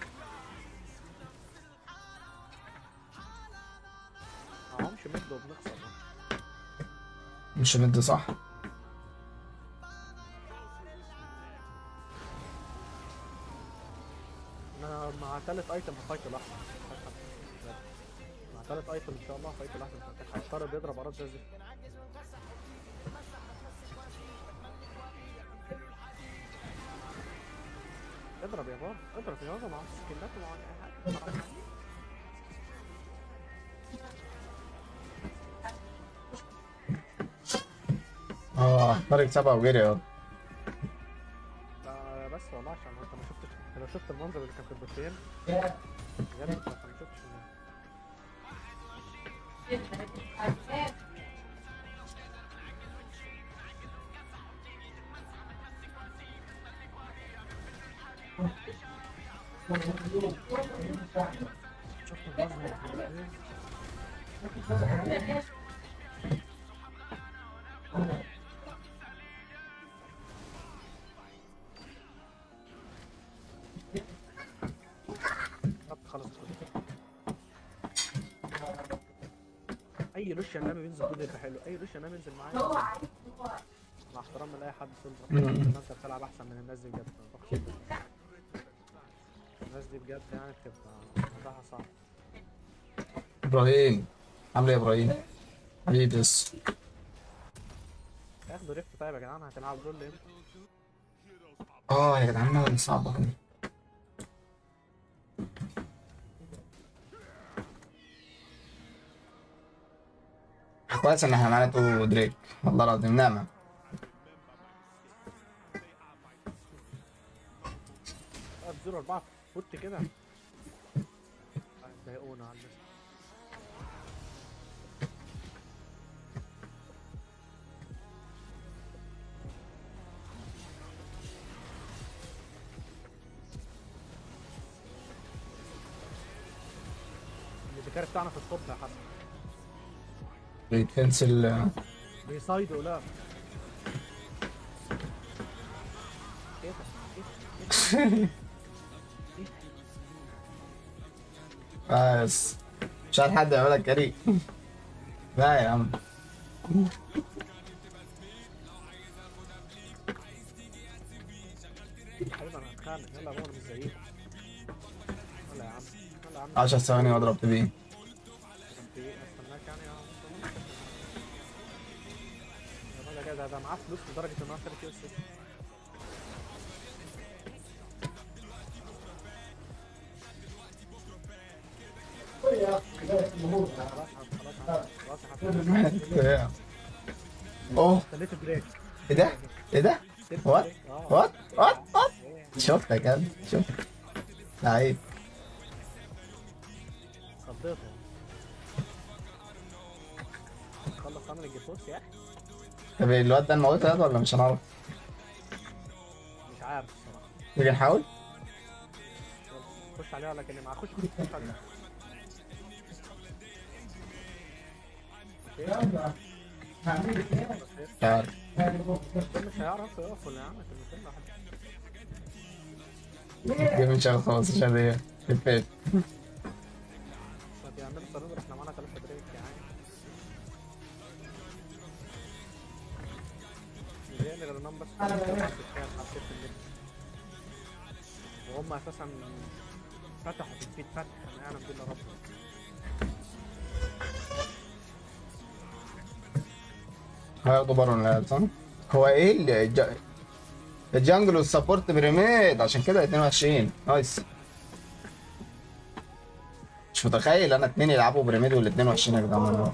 B: مش ند صح
A: انا مع تالت ايتم هفايت الاحمر مع تالت ايتم ان شاء الله هفايت الاحمر هيضطر بيضرب اراد زي الزفت. اضرب يا بابا اضرب يا بابا مع السكنات ومع اي حاجه
B: اه طارق سبعة وجري اه
A: لا بس والله عشان انت ما شفتش انت لو شفت المنظر اللي كان في البوتين بجد انت ما شفتش المنظر. شفت المنظر اللي في البوتين بالظبط خلاص كده. اي رش النبي بينزل كود يبقى حلو اي رش النبي ينزل معايا مع احترامي لاي حد سيلفر الناس اللي بتلعب احسن من الناس دي بجد ما بقصد الناس دي بجد يعني بتبقى وضعها صعب
B: ابراهيم عامل ايه يا ابراهيم حبيبي بس
A: هياخدوا ريفت طيب يا جدعان هتلعبوا دول امتى؟
B: اه يا جدعان الموضوع صعب أوي. كويس ان احنا معانا تو دريك والله العظيم نعمة
A: اه بزيرو اربعة فوت كده ضايقونا على الناس البيكاري بتاعنا في الصبح يا حسن
B: بيتنسل
A: بيصيدوا لا ايه ده؟ ايه ده؟
B: بس مش عارف حد يعملها كريم لا يا عم
A: حبيبي انا هتخانق يلا يا ماما مش زيكم يلا يا عم يلا يا عم
B: 10 ثواني واضرب تبي
A: انت ايه استناك يعني يا عم يا راجل كده ده معاه فلوس لدرجه ان هو اشتري كيو اس خلاص خلاص خلاص خلاص
B: اوه
A: استنيت بريك
B: ايه ده؟ ايه ده؟
A: استنيت
B: وات؟
A: بريك. اه
B: وات؟ وات؟ وات؟
A: ايه
B: شفتك يا ابني شفتك لعيب
A: خضيته خلص عمل الجيفوس يا اخي
B: طب الواد ده نموته ياد ولا مش هنعرف؟
A: مش عارف الصراحه
B: تيجي نحاول؟
A: يلا، خش عليه ولا كلمه معاه خش خش خش عليه
B: مش عارف
A: ده مش هيعرف يقف ولا يا عم كلمتين واحد
B: جيب من شغل 15 دقيقة الفيت
A: طب يا عم سرندر احنا معانا ثلاثة بريك يا عم مضايقني غير انهم بس حسيت الليل وهم اساسا فتحوا في الفيد فتح انا اعلم بالله رب
B: هياخدوا بره العيال صح؟ هو ايه اللي الج... الجانجل والسبورت بريميد عشان كده 22 نايس مش متخيل انا اتنين يلعبوا بريميد وال 22 يا جدعان والله.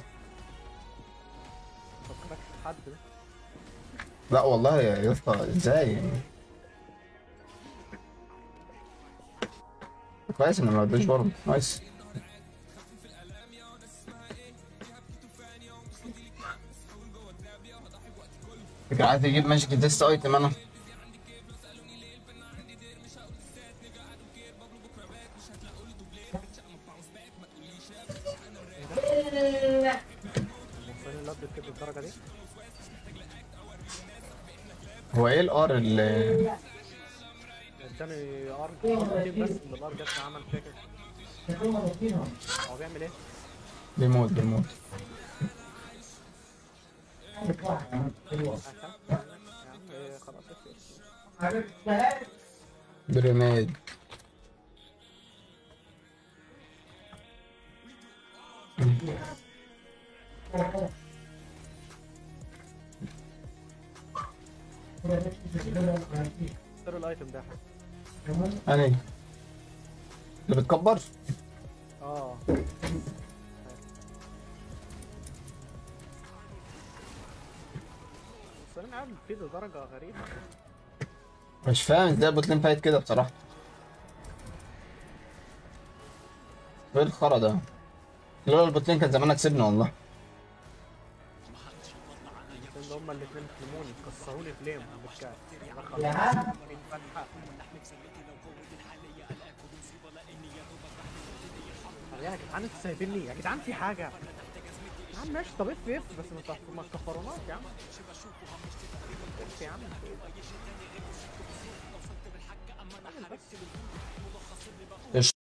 A: فكرك حد ده
B: لا والله يا اسطى ازاي كويس ان ما ادوش برضه نايس فكرة عايز اجيب ماجيك تيست ايتم انا
A: المصريين اللي قدت كده الدرجة دي
B: هو ايه الار اللي
A: اداني ار مرتين بس اللي الار جت عمل فيها كده هو بيعمل ايه؟
B: بيموت بيموت
A: عم إيه، خلاص اقفل.
B: بريميد
A: اشتروا الايتم ده
B: أني اللي بتكبر
A: اه بس انا عامل فيه درجة غريبة
B: مش فاهم ازاي البوتلين فايت كده بصراحة ايه الخرا ده لولا البوتلين كان زمانك كسبنا والله
A: ان هما الاتنين فلموني كسروني فليم بالكاس دخلوا فتحة يا جدعان انتوا سايبيني يا جدعان في حاجة يا عم ماشي طب اف اف بس ما تف- ما تكفروناش يا عم اف يا عم
B: قشطة.